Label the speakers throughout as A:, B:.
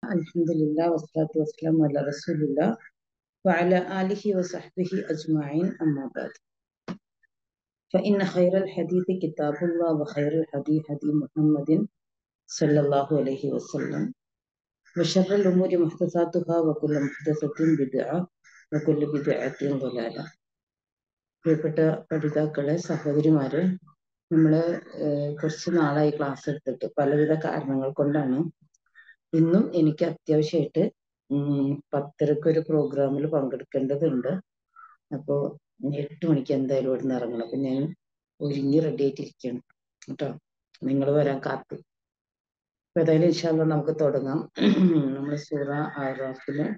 A: الحمد لله والصلاة والسلام على رسول الله وعلى آله وصحبه أجمعين أما بعد فإن خير الحديث كتاب الله وخير الحديث هدي محمد صلى الله عليه وسلم وشر الأمور محدثاتها وكل محدثة بدعة وكل بدعة ضلالة പ്രിയപ്പെട്ട പഠിതാക്കളെ സഹോദരിമാരെ നമ്മള് ഏഹ് കുറച്ച് നാളായി ക്ലാസ് എടുത്തിട്ട് പലവിധ കാരണങ്ങൾ കൊണ്ടാണ് ഇന്നും എനിക്ക് അത്യാവശ്യമായിട്ട് ഉം പത്തരക്ക് ഒരു പ്രോഗ്രാമിൽ പങ്കെടുക്കേണ്ടതുണ്ട് അപ്പോ എട്ട് മണിക്ക് എന്തായാലും ഇവിടുന്ന് ഇറങ്ങണം അപ്പൊ ഞാൻ ഒരുങ്ങി റെഡി ആയിട്ടിരിക്കുകയാണ് കേട്ടോ നിങ്ങൾ വരാൻ കാത്തു അപ്പൊ ഏതായാലും ഇൻഷാല്ല നമുക്ക് തുടങ്ങാം നമ്മൾ സൂറ ആറാഫില്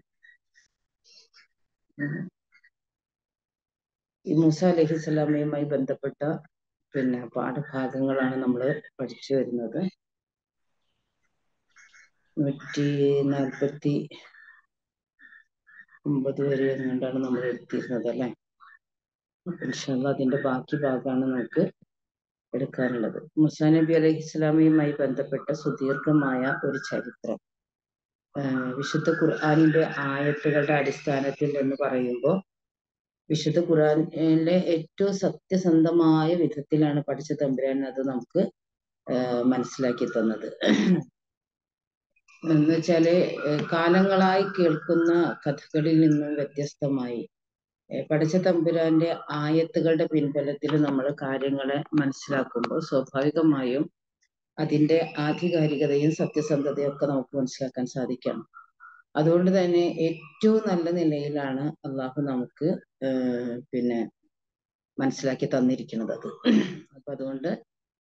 A: ഈ മൂസ അലഹി സ്വലാമയുമായി ബന്ധപ്പെട്ട പിന്നെ പാഠഭാഗങ്ങളാണ് നമ്മൾ പഠിച്ചു വരുന്നത് നൂറ്റി നാൽപ്പത്തി ഒമ്പത് വരെ എങ്ങാണ്ടാണ് നമ്മൾ എടുത്തിരുന്നത് അല്ലെ ഇൻഷാല്ല അതിന്റെ ബാക്കി ഭാഗമാണ് നമുക്ക് എടുക്കാനുള്ളത് മുസാ നബി അലൈഹി ഇസ്ലാമയുമായി ബന്ധപ്പെട്ട സുദീർഘമായ ഒരു ചരിത്രം ആഹ് വിശുദ്ധ ഖുർആാനിന്റെ ആയത്തുകളുടെ അടിസ്ഥാനത്തിൽ എന്ന് പറയുമ്പോൾ വിശുദ്ധ ഖുർആനിലെ ഏറ്റവും സത്യസന്ധമായ വിധത്തിലാണ് പഠിച്ച തമ്പുരാൻ അത് നമുക്ക് ആഹ് മനസ്സിലാക്കി തന്നത് എന്ന് വെച്ചാല് ഏഹ് കാലങ്ങളായി കേൾക്കുന്ന കഥകളിൽ നിന്നും വ്യത്യസ്തമായി ഏഹ് പഠിച്ച തമ്പുരാന്റെ ആയത്തുകളുടെ പിൻബലത്തിൽ നമ്മൾ കാര്യങ്ങളെ മനസ്സിലാക്കുമ്പോൾ സ്വാഭാവികമായും അതിന്റെ ആധികാരികതയും സത്യസന്ധതയും ഒക്കെ നമുക്ക് മനസ്സിലാക്കാൻ സാധിക്കണം അതുകൊണ്ട് തന്നെ ഏറ്റവും നല്ല നിലയിലാണ് അള്ളാഹു നമുക്ക് ഏഹ് പിന്നെ മനസ്സിലാക്കി തന്നിരിക്കുന്നത് അത് അപ്പൊ അതുകൊണ്ട്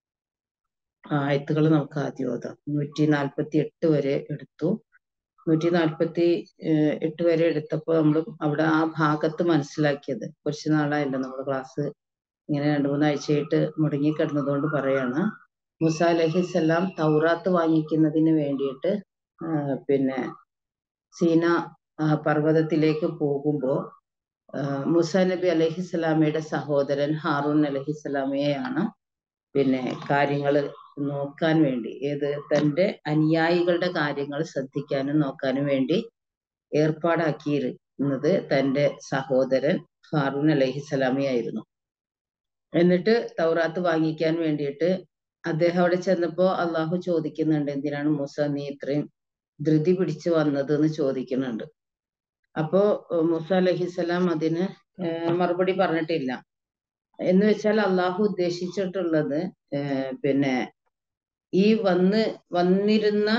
A: ആയത്തുകൾ നമുക്ക് ആദ്യം ഓതാം നൂറ്റി നാൽപ്പത്തി എട്ട് വരെ എടുത്തു നൂറ്റി നാൽപ്പത്തി എട്ട് വരെ എടുത്തപ്പോൾ നമ്മൾ അവിടെ ആ ഭാഗത്ത് മനസ്സിലാക്കിയത് കുറച്ച് നാളായല്ലോ നമ്മൾ ക്ലാസ് ഇങ്ങനെ രണ്ടു മൂന്നാഴ്ചയായിട്ട് മുടങ്ങി കിടന്നതുകൊണ്ട് പറയാണ് മുസ അലഹിസല്ലാം തൗറാത്ത് വാങ്ങിക്കുന്നതിന് വേണ്ടിയിട്ട് പിന്നെ സീന പർവ്വതത്തിലേക്ക് പോകുമ്പോൾ മുസ നബി അലഹിസ്സലാമയുടെ സഹോദരൻ ഹാറൂൻ അലഹിസ്സലാമയെയാണ് പിന്നെ കാര്യങ്ങൾ നോക്കാൻ വേണ്ടി ഏത് തന്റെ അനുയായികളുടെ കാര്യങ്ങൾ ശ്രദ്ധിക്കാനും നോക്കാനും വേണ്ടി ഏർപ്പാടാക്കിയിരുന്നത് തന്റെ സഹോദരൻ ഹാറൂൻ അലഹിസ്സലാമയായിരുന്നു എന്നിട്ട് തൗറാത്ത് വാങ്ങിക്കാൻ വേണ്ടിയിട്ട് അദ്ദേഹം അവിടെ ചെന്നപ്പോ അള്ളാഹു ചോദിക്കുന്നുണ്ട് എന്തിനാണ് മൂസ നീ ഇത്രയും ധൃതി പിടിച്ചു വന്നത് എന്ന് ചോദിക്കുന്നുണ്ട് അപ്പോ മൂസ അലഹിസ്സലാം അതിന് മറുപടി പറഞ്ഞിട്ടില്ല എന്ന് വെച്ചാൽ അള്ളാഹു ഉദ്ദേശിച്ചിട്ടുള്ളത് പിന്നെ ഈ വന്ന് വന്നിരുന്ന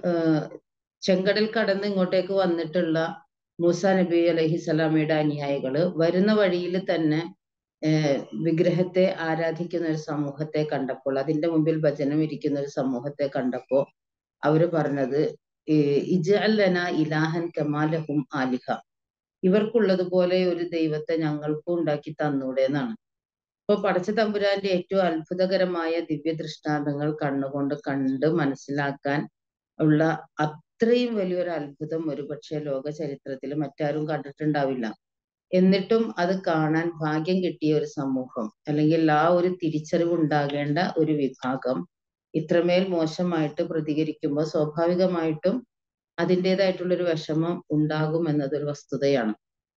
A: ചെങ്കടൽ കടന്ന് ഇങ്ങോട്ടേക്ക് വന്നിട്ടുള്ള മൂസ നബി അലഹിസ്സലാമയുടെ അനുയായികള് വരുന്ന വഴിയിൽ തന്നെ വിഗ്രഹത്തെ ആരാധിക്കുന്ന ഒരു സമൂഹത്തെ കണ്ടപ്പോൾ അതിന്റെ മുമ്പിൽ ഭജനം ഇരിക്കുന്ന ഒരു സമൂഹത്തെ കണ്ടപ്പോ അവര് പറഞ്ഞത് ഇജഅല്ലന ഇലാഹൻ കമാലഹും ആലിഹ ഇവർക്കുള്ളതുപോലെ ഒരു ദൈവത്തെ ഞങ്ങൾക്കും ഉണ്ടാക്കി തന്നൂടെ എന്നാണ് ഇപ്പൊ പടച്ച തമ്പുരാന്റെ ഏറ്റവും അത്ഭുതകരമായ ദിവ്യ ദൃഷ്ടാന്തങ്ങൾ കണ്ണുകൊണ്ട് കണ്ട് മനസ്സിലാക്കാൻ ഉള്ള അത്രയും വലിയൊരു അത്ഭുതം ഒരുപക്ഷെ ലോക ചരിത്രത്തിൽ മറ്റാരും കണ്ടിട്ടുണ്ടാവില്ല എന്നിട്ടും അത് കാണാൻ ഭാഗ്യം കിട്ടിയ ഒരു സമൂഹം അല്ലെങ്കിൽ ആ ഒരു തിരിച്ചറിവ് ഉണ്ടാകേണ്ട ഒരു വിഭാഗം ഇത്രമേൽ മോശമായിട്ട് പ്രതികരിക്കുമ്പോൾ സ്വാഭാവികമായിട്ടും അതിൻ്റെതായിട്ടുള്ളൊരു വിഷമം ഉണ്ടാകും എന്നതൊരു വസ്തുതയാണ്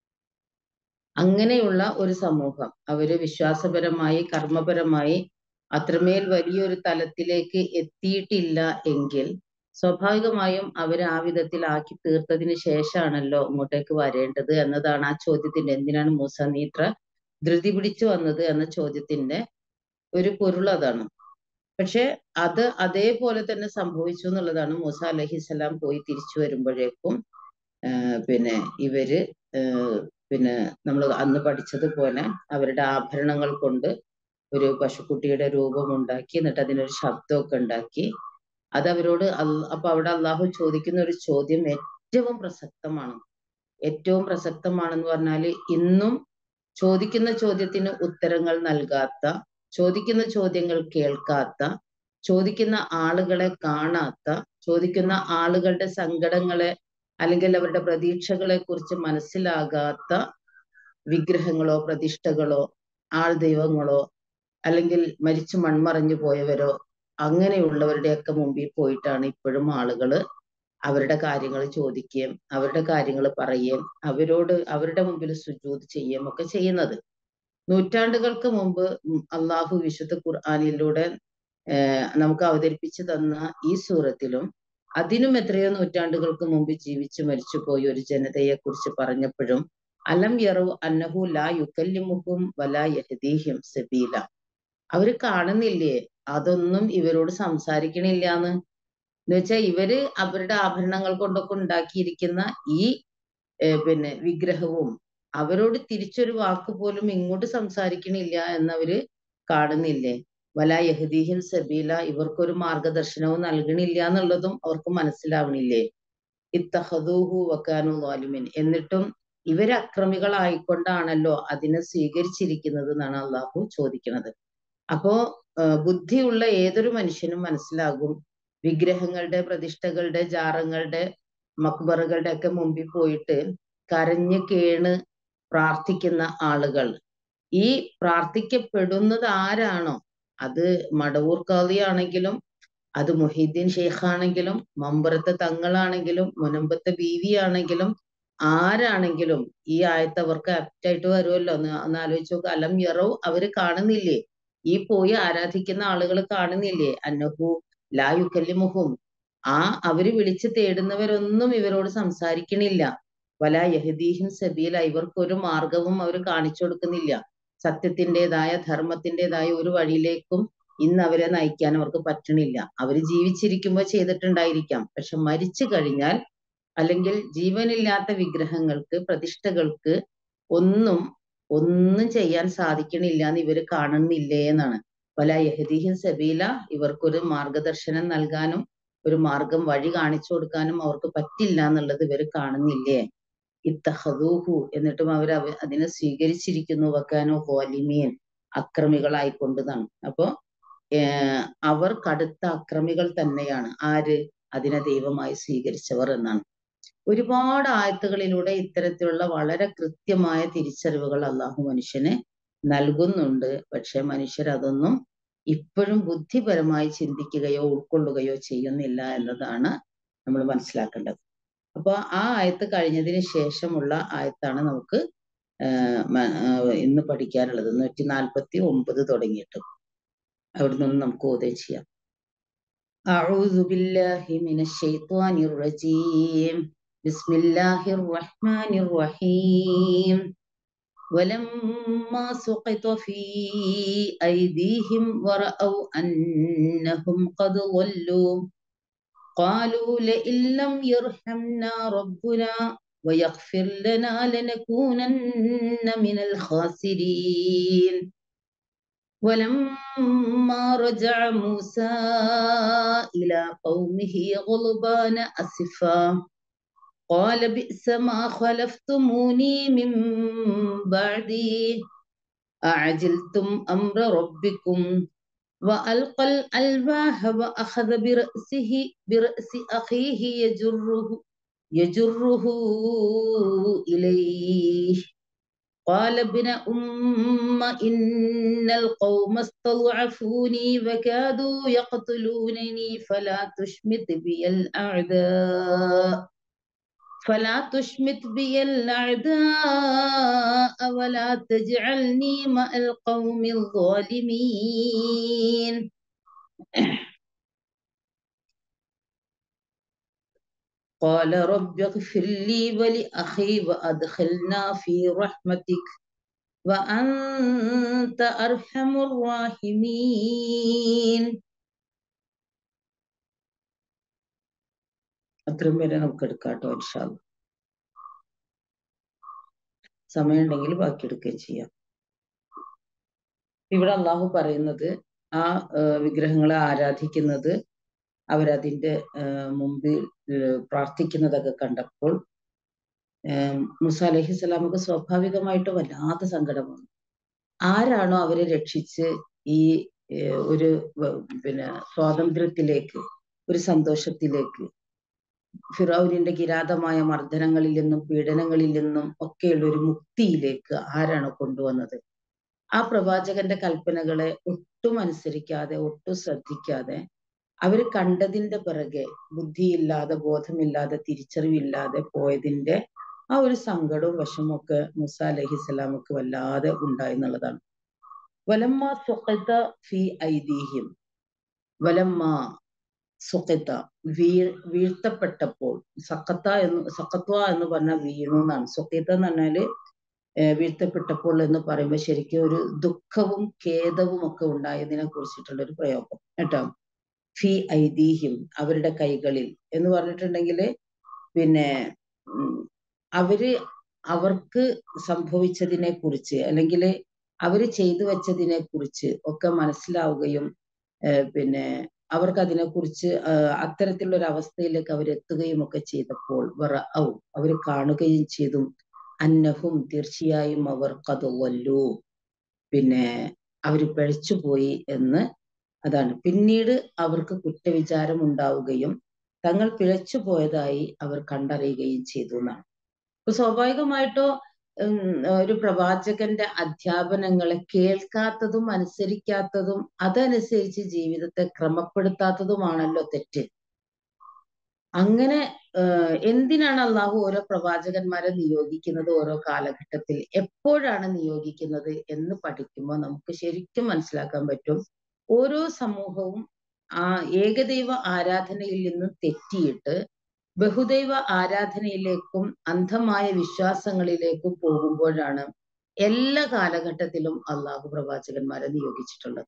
A: അങ്ങനെയുള്ള ഒരു സമൂഹം അവര് വിശ്വാസപരമായി കർമ്മപരമായി അത്രമേൽ വലിയൊരു തലത്തിലേക്ക് എത്തിയിട്ടില്ല എങ്കിൽ സ്വാഭാവികമായും അവര് ആ വിധത്തിൽ ആക്കി തീർത്തതിന് ശേഷമാണല്ലോ ഇങ്ങോട്ടേക്ക് വരേണ്ടത് എന്നതാണ് ആ ചോദ്യത്തിന്റെ എന്തിനാണ് മൂസ നീ ഇത്ര ധൃതി പിടിച്ചു വന്നത് എന്ന ചോദ്യത്തിന്റെ ഒരു പൊരുൾ അതാണ് പക്ഷെ അത് അതേപോലെ തന്നെ സംഭവിച്ചു എന്നുള്ളതാണ് മൂസ അലഹിസ്സലാം പോയി തിരിച്ചു വരുമ്പോഴേക്കും പിന്നെ ഇവര് പിന്നെ നമ്മൾ അന്ന് പഠിച്ചതുപോലെ അവരുടെ ആഭരണങ്ങൾ കൊണ്ട് ഒരു പശുക്കുട്ടിയുടെ രൂപം ഉണ്ടാക്കി എന്നിട്ട് അതിനൊരു ശബ്ദമൊക്കെ ഉണ്ടാക്കി അത് അവരോട് അപ്പൊ അവിടെ അള്ളാഹു ചോദിക്കുന്ന ഒരു ചോദ്യം ഏറ്റവും പ്രസക്തമാണ് ഏറ്റവും പ്രസക്തമാണെന്ന് പറഞ്ഞാൽ ഇന്നും ചോദിക്കുന്ന ചോദ്യത്തിന് ഉത്തരങ്ങൾ നൽകാത്ത ചോദിക്കുന്ന ചോദ്യങ്ങൾ കേൾക്കാത്ത ചോദിക്കുന്ന ആളുകളെ കാണാത്ത ചോദിക്കുന്ന ആളുകളുടെ സങ്കടങ്ങളെ അല്ലെങ്കിൽ അവരുടെ പ്രതീക്ഷകളെ കുറിച്ച് മനസ്സിലാകാത്ത വിഗ്രഹങ്ങളോ പ്രതിഷ്ഠകളോ ആൾ ദൈവങ്ങളോ അല്ലെങ്കിൽ മരിച്ചു മൺമറഞ്ഞു പോയവരോ അങ്ങനെയുള്ളവരുടെയൊക്കെ മുമ്പിൽ പോയിട്ടാണ് ഇപ്പോഴും ആളുകൾ അവരുടെ കാര്യങ്ങൾ ചോദിക്കുകയും അവരുടെ കാര്യങ്ങൾ പറയുകയും അവരോട് അവരുടെ മുമ്പിൽ സുജൂത് ചെയ്യുകയും ഒക്കെ ചെയ്യുന്നത് നൂറ്റാണ്ടുകൾക്ക് മുമ്പ് അള്ളാഹു വിശുദ്ധ ഖുർആാനിലൂടെ നമുക്ക് അവതരിപ്പിച്ചു തന്ന ഈ സൂറത്തിലും അതിനും എത്രയോ നൂറ്റാണ്ടുകൾക്ക് മുമ്പ് ജീവിച്ചു മരിച്ചു പോയ ഒരു ജനതയെ കുറിച്ച് പറഞ്ഞപ്പോഴും അലം യറു അന്നഹു ലാ യുക്കല്ലിമുഹും വലാ യഹദീഹിം സബീല അവര് കാണുന്നില്ലേ അതൊന്നും ഇവരോട് സംസാരിക്കണില്ല എന്ന് എന്നുവെച്ചാൽ ഇവര് അവരുടെ ആഭരണങ്ങൾ കൊണ്ടൊക്കെ ഉണ്ടാക്കിയിരിക്കുന്ന ഈ പിന്നെ വിഗ്രഹവും അവരോട് തിരിച്ചൊരു വാക്ക് പോലും ഇങ്ങോട്ട് സംസാരിക്കണില്ല എന്നവര് കാണുന്നില്ലേ വല യഹദീഹിം സബീല ഇവർക്കൊരു മാർഗദർശനവും നൽകണില്ല എന്നുള്ളതും അവർക്ക് മനസ്സിലാവണില്ലേ ഇത്തഹദൂഹു വക്കാനു വാലിമിൻ എന്നിട്ടും ഇവര് അക്രമികളായിക്കൊണ്ടാണല്ലോ അതിനെ സ്വീകരിച്ചിരിക്കുന്നത് എന്നാണ് അള്ളാഹു ചോദിക്കുന്നത് അപ്പോ ബുദ്ധിയുള്ള ഏതൊരു മനുഷ്യനും മനസ്സിലാകും വിഗ്രഹങ്ങളുടെ പ്രതിഷ്ഠകളുടെ ജാറങ്ങളുടെ മക്ബറുകളുടെ ഒക്കെ മുമ്പിൽ പോയിട്ട് കരഞ്ഞ് കേണ് പ്രാർത്ഥിക്കുന്ന ആളുകൾ ഈ പ്രാർത്ഥിക്കപ്പെടുന്നത് ആരാണോ അത് മടവൂർ കാളിയാണെങ്കിലും അത് മുഹീദ്ദീൻ ഷെയ്ഖാണെങ്കിലും മമ്പറത്തെ തങ്ങളാണെങ്കിലും മുനമ്പത്തെ ബീവി ആണെങ്കിലും ആരാണെങ്കിലും ഈ ആയത്ത് അവർക്ക് ആപ്റ്റായിട്ട് വരുമല്ലോ ഒന്ന് ഒന്ന് ആലോചിച്ച് നോക്കുക അലം യറോ അവര് കാണുന്നില്ലേ ഈ പോയി ആരാധിക്കുന്ന ആളുകൾ കാണുന്നില്ലേ അന്നഹു ലായുക്കല്ലിമുഹും ആ അവര് വിളിച്ച് തേടുന്നവരൊന്നും ഇവരോട് സംസാരിക്കണില്ല വല യഹദീഹിം സബീല ഇവർക്കൊരു മാർഗവും അവർ കാണിച്ചു കൊടുക്കുന്നില്ല സത്യത്തിൻ്റെതായ ധർമ്മത്തിൻ്റെതായ ഒരു വഴിയിലേക്കും ഇന്ന് അവരെ നയിക്കാൻ അവർക്ക് പറ്റണില്ല അവർ ജീവിച്ചിരിക്കുമ്പോൾ ചെയ്തിട്ടുണ്ടായിരിക്കാം പക്ഷെ മരിച്ചു കഴിഞ്ഞാൽ അല്ലെങ്കിൽ ജീവനില്ലാത്ത വിഗ്രഹങ്ങൾക്ക് പ്രതിഷ്ഠകൾക്ക് ഒന്നും ഒന്നും ചെയ്യാൻ സാധിക്കണില്ല എന്ന് ഇവര് കാണുന്നില്ലേ എന്നാണ് വല യഹദീഹിൻ സബീല ഇവർക്കൊരു മാർഗദർശനം നൽകാനും ഒരു മാർഗം വഴി കാണിച്ചു കൊടുക്കാനും അവർക്ക് പറ്റില്ല എന്നുള്ളത് ഇവർ കാണുന്നില്ലേ ഇത്തഹദൂഹു എന്നിട്ടും അവർ അതിനെ സ്വീകരിച്ചിരിക്കുന്നു വെക്കാനോ ഹോലിമീൻ അക്രമികളായിക്കൊണ്ടതാണ് അപ്പോ അവർ കടുത്ത അക്രമികൾ തന്നെയാണ് ആര് അതിനെ ദൈവമായി സ്വീകരിച്ചവർ എന്നാണ് ഒരുപാട് ആയത്തുകളിലൂടെ ഇത്തരത്തിലുള്ള വളരെ കൃത്യമായ തിരിച്ചറിവുകൾ അള്ളാഹു മനുഷ്യന് നൽകുന്നുണ്ട് പക്ഷെ മനുഷ്യർ അതൊന്നും ഇപ്പോഴും ബുദ്ധിപരമായി ചിന്തിക്കുകയോ ഉൾക്കൊള്ളുകയോ ചെയ്യുന്നില്ല എന്നതാണ് നമ്മൾ മനസ്സിലാക്കേണ്ടത് അപ്പോൾ ആ ആയത്ത് കഴിഞ്ഞതിന് ശേഷമുള്ള ആയത്താണ് നമുക്ക് ഇന്ന് പഠിക്കാനുള്ളത് നൂറ്റി നാൽപ്പത്തി ഒമ്പത് തുടങ്ങിയിട്ട് അവിടെ നിന്ന് നമുക്ക് ഓതം ചെയ്യാം أعوذ بالله من الشيطان الرجيم بسم الله الرحمن الرحيم ولما سقط في أيديهم ورأوا أنهم قد ضلوا قالوا لئن لم يرحمنا ربنا ويغفر لنا لنكونن من الخاسرين ولما رجع موسى إلى قومه غضبان أسفا قال بئس ما خلفتموني من بعدي أعجلتم أمر ربكم وألقى الألواح وأخذ برأسه برأس أخيه يجره يجره إليه قال ابن أم إن القوم استضعفوني وكادوا يقتلونني فلا تشمت بي الأعداء فلا تشمت بي الأعداء ولا تجعلني مع القوم الظالمين قال رب اغفر لي ولأخي وأدخلنا في رحمتك وأنت أرحم الراحمين അത്രയും വരെ നമുക്ക് എടുക്കാം കേട്ടോ ഇൻഷാല്ല സമയമുണ്ടെങ്കിൽ ബാക്കി എടുക്കുകയും ചെയ്യാം ഇവിടെ അള്ളാഹു പറയുന്നത് ആ വിഗ്രഹങ്ങളെ ആരാധിക്കുന്നത് അവരതിൻ്റെ മുമ്പിൽ പ്രാർത്ഥിക്കുന്നതൊക്കെ കണ്ടപ്പോൾ മുസ അലഹി സ്വലാമക്ക് സ്വാഭാവികമായിട്ട് വല്ലാത്ത സങ്കടം വന്നു ആരാണോ അവരെ രക്ഷിച്ച് ഈ ഒരു പിന്നെ സ്വാതന്ത്ര്യത്തിലേക്ക് ഒരു സന്തോഷത്തിലേക്ക് ഫിറൌനിന്റെ കിരാതമായ മർദ്ദനങ്ങളിൽ നിന്നും പീഡനങ്ങളിൽ നിന്നും ഒക്കെയുള്ള ഒരു മുക്തിയിലേക്ക് ആരാണ് കൊണ്ടുവന്നത് ആ പ്രവാചകന്റെ കൽപ്പനകളെ ഒട്ടും അനുസരിക്കാതെ ഒട്ടും ശ്രദ്ധിക്കാതെ അവര് കണ്ടതിന്റെ പിറകെ ബുദ്ധിയില്ലാതെ ബോധമില്ലാതെ തിരിച്ചറിവില്ലാതെ പോയതിന്റെ ആ ഒരു സങ്കടവും വിഷമവും ഒക്കെ മൂസ അലഹിസ്സലാമക്ക് വല്ലാതെ ഉണ്ടായി എന്നുള്ളതാണ് വലമ്മ സുഖത ഫി ഐദീഹിം വലമ്മ സുഖത്ത വീഴ് വീഴ്ത്തപ്പെട്ടപ്പോൾ സക്കത്ത എന്ന് സക്കത്വ എന്ന് പറഞ്ഞാൽ വീണു എന്നാണ് സുഖത്ത എന്ന് പറഞ്ഞാല് വീഴ്ത്തപ്പെട്ടപ്പോൾ എന്ന് പറയുമ്പോൾ ശരിക്കും ഒരു ദുഃഖവും ഖേദവും ഒക്കെ ഉണ്ടായതിനെ കുറിച്ചിട്ടുള്ള ഒരു പ്രയോഗം കേട്ടോ ഫി ഐദീഹിം അവരുടെ കൈകളിൽ എന്ന് പറഞ്ഞിട്ടുണ്ടെങ്കിൽ പിന്നെ അവര് അവർക്ക് സംഭവിച്ചതിനെ കുറിച്ച് അല്ലെങ്കിൽ അവര് ചെയ്തു വെച്ചതിനെ കുറിച്ച് ഒക്കെ മനസ്സിലാവുകയും പിന്നെ അവർക്ക് അതിനെക്കുറിച്ച് അത്തരത്തിലുള്ള ഒരു അവസ്ഥയിലേക്ക് അവരെത്തുകയും ഒക്കെ ചെയ്തപ്പോൾ വറ ഔ അവർ കാണുകയും ചെയ്തു അന്നഹും തീർച്ചയായും അവർ കതുവല്ലു പിന്നെ അവർ പിഴച്ചുപോയി എന്ന് അതാണ് പിന്നീട് അവർക്ക് കുറ്റവിചാരം ഉണ്ടാവുകയും തങ്ങൾ പിഴച്ചു പോയതായി അവർ കണ്ടറിയുകയും ചെയ്തു എന്നാണ് അപ്പൊ സ്വാഭാവികമായിട്ടോ ഒരു പ്രവാചകന്റെ അധ്യാപനങ്ങളെ കേൾക്കാത്തതും അനുസരിക്കാത്തതും അതനുസരിച്ച് ജീവിതത്തെ ക്രമപ്പെടുത്താത്തതുമാണല്ലോ തെറ്റ് അങ്ങനെ എന്തിനാണ് അള്ളാഹു ഓരോ പ്രവാചകന്മാരെ നിയോഗിക്കുന്നത് ഓരോ കാലഘട്ടത്തിൽ എപ്പോഴാണ് നിയോഗിക്കുന്നത് എന്ന് പഠിക്കുമ്പോൾ നമുക്ക് ശരിക്കും മനസ്സിലാക്കാൻ പറ്റും ഓരോ സമൂഹവും ആ ഏകദൈവ ആരാധനയിൽ നിന്ന് തെറ്റിയിട്ട് ബഹുദൈവ ആരാധനയിലേക്കും അന്ധമായ വിശ്വാസങ്ങളിലേക്കും പോകുമ്പോഴാണ് എല്ലാ കാലഘട്ടത്തിലും അള്ളാഹു പ്രവാചകന്മാരെ നിയോഗിച്ചിട്ടുള്ളത്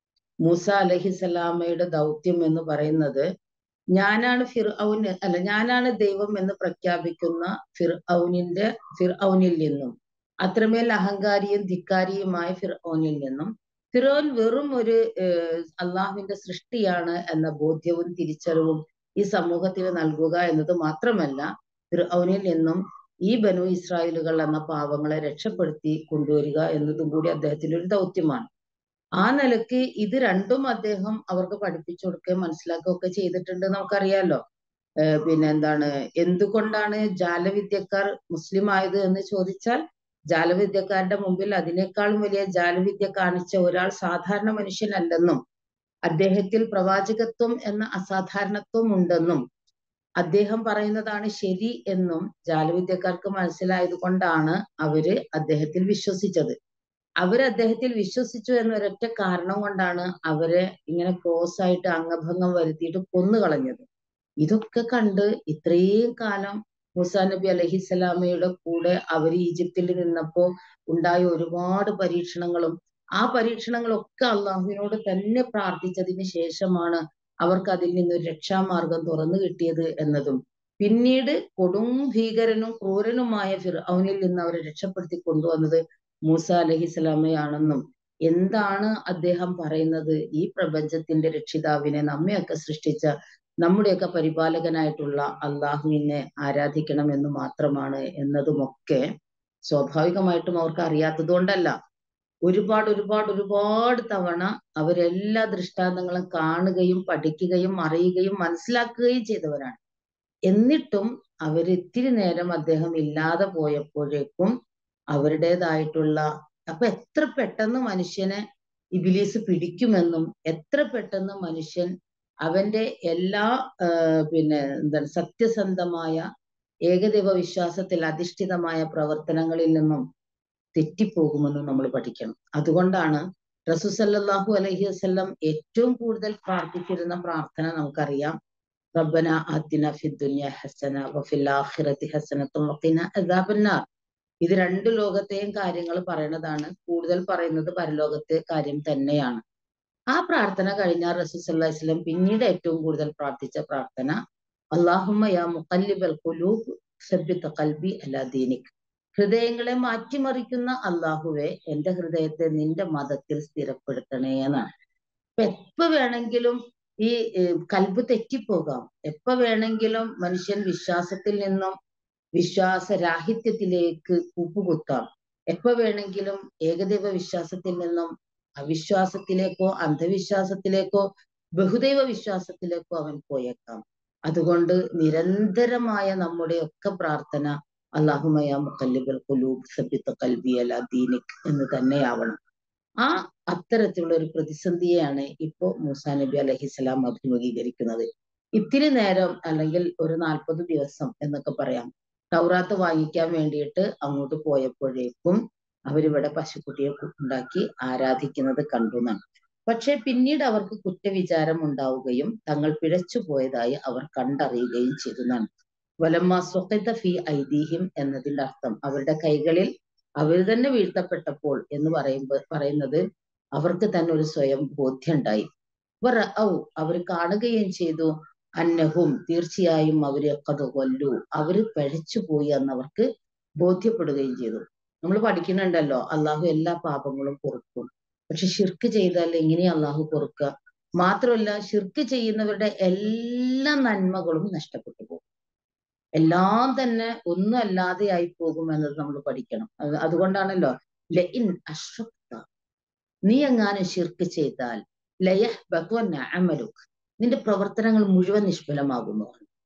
A: മൂസ അലഹിസലാമയുടെ ദൗത്യം എന്ന് പറയുന്നത് ഞാനാണ് ഫിർ ഔന് അല്ല ഞാനാണ് ദൈവം എന്ന് പ്രഖ്യാപിക്കുന്ന ഫിർ ഔനിന്റെ ഫിർ ഔനിൽ നിന്നും അത്രമേൽ അഹങ്കാരിയും ധിക്കാരിയുമായ ഫിർ ഔനിൽ നിന്നും ഫിറോൻ വെറും ഒരു അള്ളാഹുവിന്റെ സൃഷ്ടിയാണ് എന്ന ബോധ്യവും തിരിച്ചറിവും ഈ സമൂഹത്തിന് നൽകുക എന്നത് മാത്രമല്ല ഫിർഔനിൽ നിന്നും ഈ ബനു ഇസ്രായേലുകൾ എന്ന പാവങ്ങളെ രക്ഷപ്പെടുത്തി കൊണ്ടുവരിക എന്നതും കൂടി അദ്ദേഹത്തിന്റെ ഒരു ദൗത്യമാണ് ആ നിലയ്ക്ക് ഇത് രണ്ടും അദ്ദേഹം അവർക്ക് പഠിപ്പിച്ചു കൊടുക്കുകയും മനസ്സിലാക്കുകയൊക്കെ ചെയ്തിട്ടുണ്ട് നമുക്കറിയാലോ പിന്നെ എന്താണ് എന്തുകൊണ്ടാണ് ജാലവിദ്യക്കാർ മുസ്ലിം ആയത് എന്ന് ചോദിച്ചാൽ ജാലവിദ്യക്കാരുടെ മുമ്പിൽ അതിനേക്കാളും വലിയ ജാലവിദ്യ കാണിച്ച ഒരാൾ സാധാരണ മനുഷ്യനല്ലെന്നും അദ്ദേഹത്തിൽ പ്രവാചകത്വം എന്ന അസാധാരണത്വം ഉണ്ടെന്നും അദ്ദേഹം പറയുന്നതാണ് ശരി എന്നും ജാലവിദ്യക്കാർക്ക് മനസ്സിലായത് കൊണ്ടാണ് അവര് അദ്ദേഹത്തിൽ വിശ്വസിച്ചത് അവർ അദ്ദേഹത്തിൽ വിശ്വസിച്ചു എന്നൊരൊറ്റ കാരണം കൊണ്ടാണ് അവരെ ഇങ്ങനെ ക്രോസ് ആയിട്ട് അംഗഭംഗം വരുത്തിയിട്ട് കൊന്നുകളഞ്ഞത് ഇതൊക്കെ കണ്ട് ഇത്രയും കാലം മൂസാ നബി അലഹിസ്സലാമയുടെ കൂടെ അവർ ഈജിപ്തിൽ നിന്നപ്പോ ഉണ്ടായ ഒരുപാട് പരീക്ഷണങ്ങളും ആ പരീക്ഷണങ്ങളൊക്കെ അള്ളാഹുവിനോട് തന്നെ പ്രാർത്ഥിച്ചതിന് ശേഷമാണ് അവർക്ക് അതിൽ നിന്നൊരു രക്ഷാമാർഗം തുറന്നു കിട്ടിയത് എന്നതും പിന്നീട് കൊടും ഭീകരനും ക്രൂരനുമായ ഫിർഔനിൽ നിന്ന് അവരെ രക്ഷപ്പെടുത്തി കൊണ്ടുവന്നത് മൂസ അലഹിസ്സലാമയാണെന്നും എന്താണ് അദ്ദേഹം പറയുന്നത് ഈ പ്രപഞ്ചത്തിന്റെ രക്ഷിതാവിനെ നമ്മയൊക്കെ സൃഷ്ടിച്ച നമ്മുടെയൊക്കെ പരിപാലകനായിട്ടുള്ള അള്ളാഹുവിനെ ആരാധിക്കണം എന്ന് മാത്രമാണ് എന്നതുമൊക്കെ സ്വാഭാവികമായിട്ടും അവർക്ക് അറിയാത്തത് കൊണ്ടല്ല ഒരുപാട് ഒരുപാട് ഒരുപാട് തവണ അവരെല്ലാ ദൃഷ്ടാന്തങ്ങളും കാണുകയും പഠിക്കുകയും അറിയുകയും മനസ്സിലാക്കുകയും ചെയ്തവരാണ് എന്നിട്ടും അവരിത്തിരി നേരം അദ്ദേഹം ഇല്ലാതെ പോയപ്പോഴേക്കും അവരുടേതായിട്ടുള്ള അപ്പൊ എത്ര പെട്ടെന്ന് മനുഷ്യനെ ഇബിലീസ് പിടിക്കുമെന്നും എത്ര പെട്ടെന്ന് മനുഷ്യൻ അവന്റെ എല്ലാ പിന്നെ എന്താണ് സത്യസന്ധമായ ഏകദൈവ വിശ്വാസത്തിൽ അധിഷ്ഠിതമായ പ്രവർത്തനങ്ങളിൽ നിന്നും തെറ്റിപ്പോകുമെന്നും നമ്മൾ പഠിക്കണം അതുകൊണ്ടാണ് റസൂസല്ലാഹു അലഹി വസ്ല്ലം ഏറ്റവും കൂടുതൽ പ്രാർത്ഥിച്ചിരുന്ന പ്രാർത്ഥന നമുക്കറിയാം റബ്ബന ആത്തിന ഫിദ്ദുന്യ ഹസന വഫിൽ ആഖിറതി ഹസനത്തും വഖിന അദാബന്നാർ ഇത് രണ്ട് ലോകത്തെയും കാര്യങ്ങൾ പറയുന്നതാണ് കൂടുതൽ പറയുന്നത് പരലോകത്തെ കാര്യം തന്നെയാണ് ആ പ്രാർത്ഥന കഴിഞ്ഞാൽ റസൂസല്ലാഹി വസ്ലം പിന്നീട് ഏറ്റവും കൂടുതൽ പ്രാർത്ഥിച്ച പ്രാർത്ഥന അള്ളാഹുമ്മ യാ മുഖല്ലിബൽ ഖുലൂബ് സബ്ബിത്ത് ഖൽബി അലാ ദീനിക് ഹൃദയങ്ങളെ മാറ്റിമറിക്കുന്ന അള്ളാഹുവെ എന്റെ ഹൃദയത്തെ നിന്റെ മതത്തിൽ സ്ഥിരപ്പെടുത്തണേ എന്നാണ് അപ്പൊ എപ്പോ വേണമെങ്കിലും ഈ കൽബ് തെറ്റിപ്പോകാം എപ്പോ വേണമെങ്കിലും മനുഷ്യൻ വിശ്വാസത്തിൽ നിന്നും വിശ്വാസരാഹിത്യത്തിലേക്ക് കൂപ്പുകുത്താം എപ്പോ വേണമെങ്കിലും ഏകദൈവ വിശ്വാസത്തിൽ നിന്നും അവിശ്വാസത്തിലേക്കോ അന്ധവിശ്വാസത്തിലേക്കോ ബഹുദൈവ വിശ്വാസത്തിലേക്കോ അവൻ പോയേക്കാം അതുകൊണ്ട് നിരന്തരമായ നമ്മുടെ ഒക്കെ പ്രാർത്ഥന അള്ളാഹുമയ മുക്കല്ലിബൽ കുലൂബ് സബിത്ത് കൽബി അല ദീനിക് എന്ന് തന്നെയാവണം ആ അത്തരത്തിലുള്ള ഒരു പ്രതിസന്ധിയെയാണ് ഇപ്പോ മൂസാ നബി അലഹിസ്സലാം അഭിമുഖീകരിക്കുന്നത് ഇത്തിരി നേരം അല്ലെങ്കിൽ ഒരു നാൽപ്പത് ദിവസം എന്നൊക്കെ പറയാം തൗറാത്ത് വാങ്ങിക്കാൻ വേണ്ടിയിട്ട് അങ്ങോട്ട് പോയപ്പോഴേക്കും അവരിവിടെ പശുക്കുട്ടിയെ ഉണ്ടാക്കി ആരാധിക്കുന്നത് കണ്ടു എന്നാണ് പക്ഷെ പിന്നീട് അവർക്ക് കുറ്റവിചാരം ഉണ്ടാവുകയും തങ്ങൾ പിഴച്ചു പോയതായി അവർ കണ്ടറിയുകയും ചെയ്തു എന്നാണ് വലമ്മ സ്വഖിത ഫി ഐതിഹ്യം എന്നതിന്റെ അർത്ഥം അവരുടെ കൈകളിൽ അവർ തന്നെ വീഴ്ത്തപ്പെട്ടപ്പോൾ എന്ന് പറയുമ്പോൾ പറയുന്നത് അവർക്ക് തന്നെ ഒരു സ്വയം ബോധ്യം ഉണ്ടായി ഔ അവർ കാണുകയും ചെയ്തു അന്നഹും തീർച്ചയായും അവര് കഥ കൊല്ലു അവര് പഴച്ചുപോയി എന്നവർക്ക് ബോധ്യപ്പെടുകയും ചെയ്തു നമ്മൾ പഠിക്കുന്നുണ്ടല്ലോ അള്ളാഹു എല്ലാ പാപങ്ങളും പൊറുക്കും പക്ഷെ ഷിർക്ക് ചെയ്താൽ എങ്ങനെയാ അള്ളാഹു പൊറുക്കുക മാത്രമല്ല ഷിർക്ക് ചെയ്യുന്നവരുടെ എല്ലാ നന്മകളും നഷ്ടപ്പെട്ടു പോകും എല്ലാം തന്നെ ഒന്നും അല്ലാതെ ആയി പോകും എന്നത് നമ്മൾ പഠിക്കണം അതുകൊണ്ടാണല്ലോ ലഇൻ അഷ്റക്ത നീ എങ്ങാനും ഷിർക്ക് ചെയ്താൽ ലയഹ് അമലുക് നിന്റെ പ്രവർത്തനങ്ങൾ മുഴുവൻ നിഷ്ഫലമാകുന്നു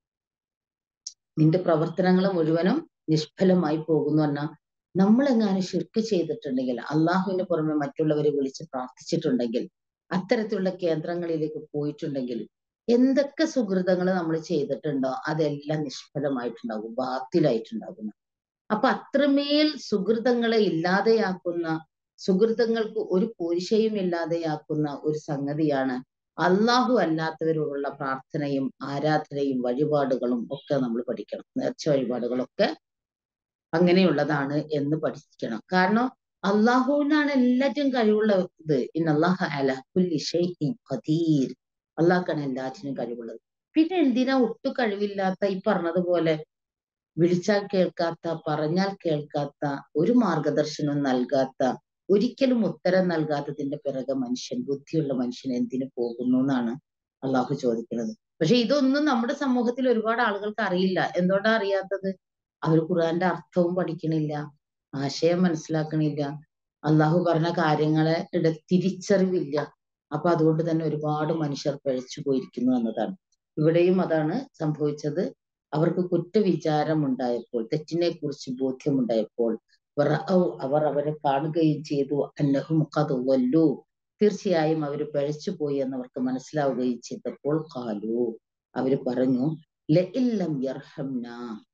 A: നിന്റെ പ്രവർത്തനങ്ങൾ മുഴുവനും നിഷ്ഫലമായി പോകുന്നു പറഞ്ഞാൽ നമ്മളെങ്ങാനും ഷിർക്ക് ചെയ്തിട്ടുണ്ടെങ്കിൽ അള്ളാഹുവിന് പുറമെ മറ്റുള്ളവരെ വിളിച്ച് പ്രാർത്ഥിച്ചിട്ടുണ്ടെങ്കിൽ അത്തരത്തിലുള്ള കേന്ദ്രങ്ങളിലേക്ക് പോയിട്ടുണ്ടെങ്കിൽ എന്തൊക്കെ സുഹൃതങ്ങൾ നമ്മൾ ചെയ്തിട്ടുണ്ടോ അതെല്ലാം നിഷ്ഫലമായിട്ടുണ്ടാകും ബാത്തിലായിട്ടുണ്ടാകുന്ന അപ്പൊ അത്രമേൽ സുഹൃതങ്ങളെ ഇല്ലാതെയാക്കുന്ന സുഹൃതങ്ങൾക്ക് ഒരു പോരിശയും ഇല്ലാതെയാക്കുന്ന ഒരു സംഗതിയാണ് അള്ളാഹു അല്ലാത്തവരോടുള്ള പ്രാർത്ഥനയും ആരാധനയും വഴിപാടുകളും ഒക്കെ നമ്മൾ പഠിക്കണം നേർച്ച വഴിപാടുകളൊക്കെ അങ്ങനെയുള്ളതാണ് എന്ന് പഠിക്കണം കാരണം അള്ളാഹുവിനാണ് എല്ലാറ്റിനും കഴിവുള്ളത് ഇൻ അള്ളാഹ് അല കുല്ലി ഷൈഇൻ ഖദീർ അള്ളാഹ്ക്കാണ് എല്ലാറ്റിനും കഴിവുള്ളത് പിന്നെ എന്തിനാ ഒട്ടു കഴിവില്ലാത്ത ഈ പറഞ്ഞതുപോലെ വിളിച്ചാൽ കേൾക്കാത്ത പറഞ്ഞാൽ കേൾക്കാത്ത ഒരു മാർഗദർശനവും നൽകാത്ത ഒരിക്കലും ഉത്തരം നൽകാത്തതിന്റെ പിറകെ മനുഷ്യൻ ബുദ്ധിയുള്ള മനുഷ്യൻ എന്തിനു പോകുന്നു എന്നാണ് അള്ളാഹു ചോദിക്കുന്നത് പക്ഷെ ഇതൊന്നും നമ്മുടെ സമൂഹത്തിൽ ഒരുപാട് ആളുകൾക്ക് അറിയില്ല എന്തുകൊണ്ടാ അറിയാത്തത് അവർ ഖുർആന്റെ അർത്ഥവും പഠിക്കണില്ല ആശയം മനസ്സിലാക്കണില്ല അള്ളാഹു പറഞ്ഞ കാര്യങ്ങളെ ഇട തിരിച്ചറിവില്ല അപ്പൊ അതുകൊണ്ട് തന്നെ ഒരുപാട് മനുഷ്യർ പഴച്ചു പോയിരിക്കുന്നു എന്നതാണ് ഇവിടെയും അതാണ് സംഭവിച്ചത് അവർക്ക് കുറ്റവിചാരം ഉണ്ടായപ്പോൾ തെറ്റിനെ കുറിച്ച് ബോധ്യമുണ്ടായപ്പോൾ അവർ അവരെ കാണുകയും ചെയ്തു അന്നഹും കതുവല്ലു തീർച്ചയായും അവർ പഴച്ചുപോയി എന്നവർക്ക് മനസ്സിലാവുകയും ചെയ്തപ്പോൾ കാലു അവര് പറഞ്ഞു ലഇല്ലം യർഹംന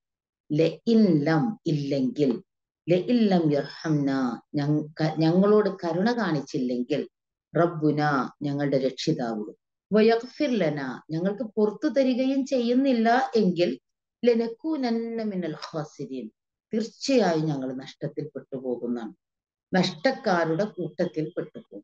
A: ലഇല്ലം ഇല്ലെങ്കിൽ ലഇല്ലം യർഹംന ഞങ്ങളോട് കരുണ കാണിച്ചില്ലെങ്കിൽ റബ്ബുന ഞങ്ങളുടെ രക്ഷിതാവ് വയഗ്ഫിർലന ഞങ്ങൾക്ക് പുറത്തു തരികയും ചെയ്യുന്നില്ല എങ്കിൽ ലനക്കൂനന്ന മിനൽ ഖാസിരീൻ തീർച്ചയായും ഞങ്ങൾ നഷ്ടത്തിൽ പെട്ടുപോകുന്നതാണ് നഷ്ടക്കാരുടെ കൂട്ടത്തിൽ പെട്ടുപോകും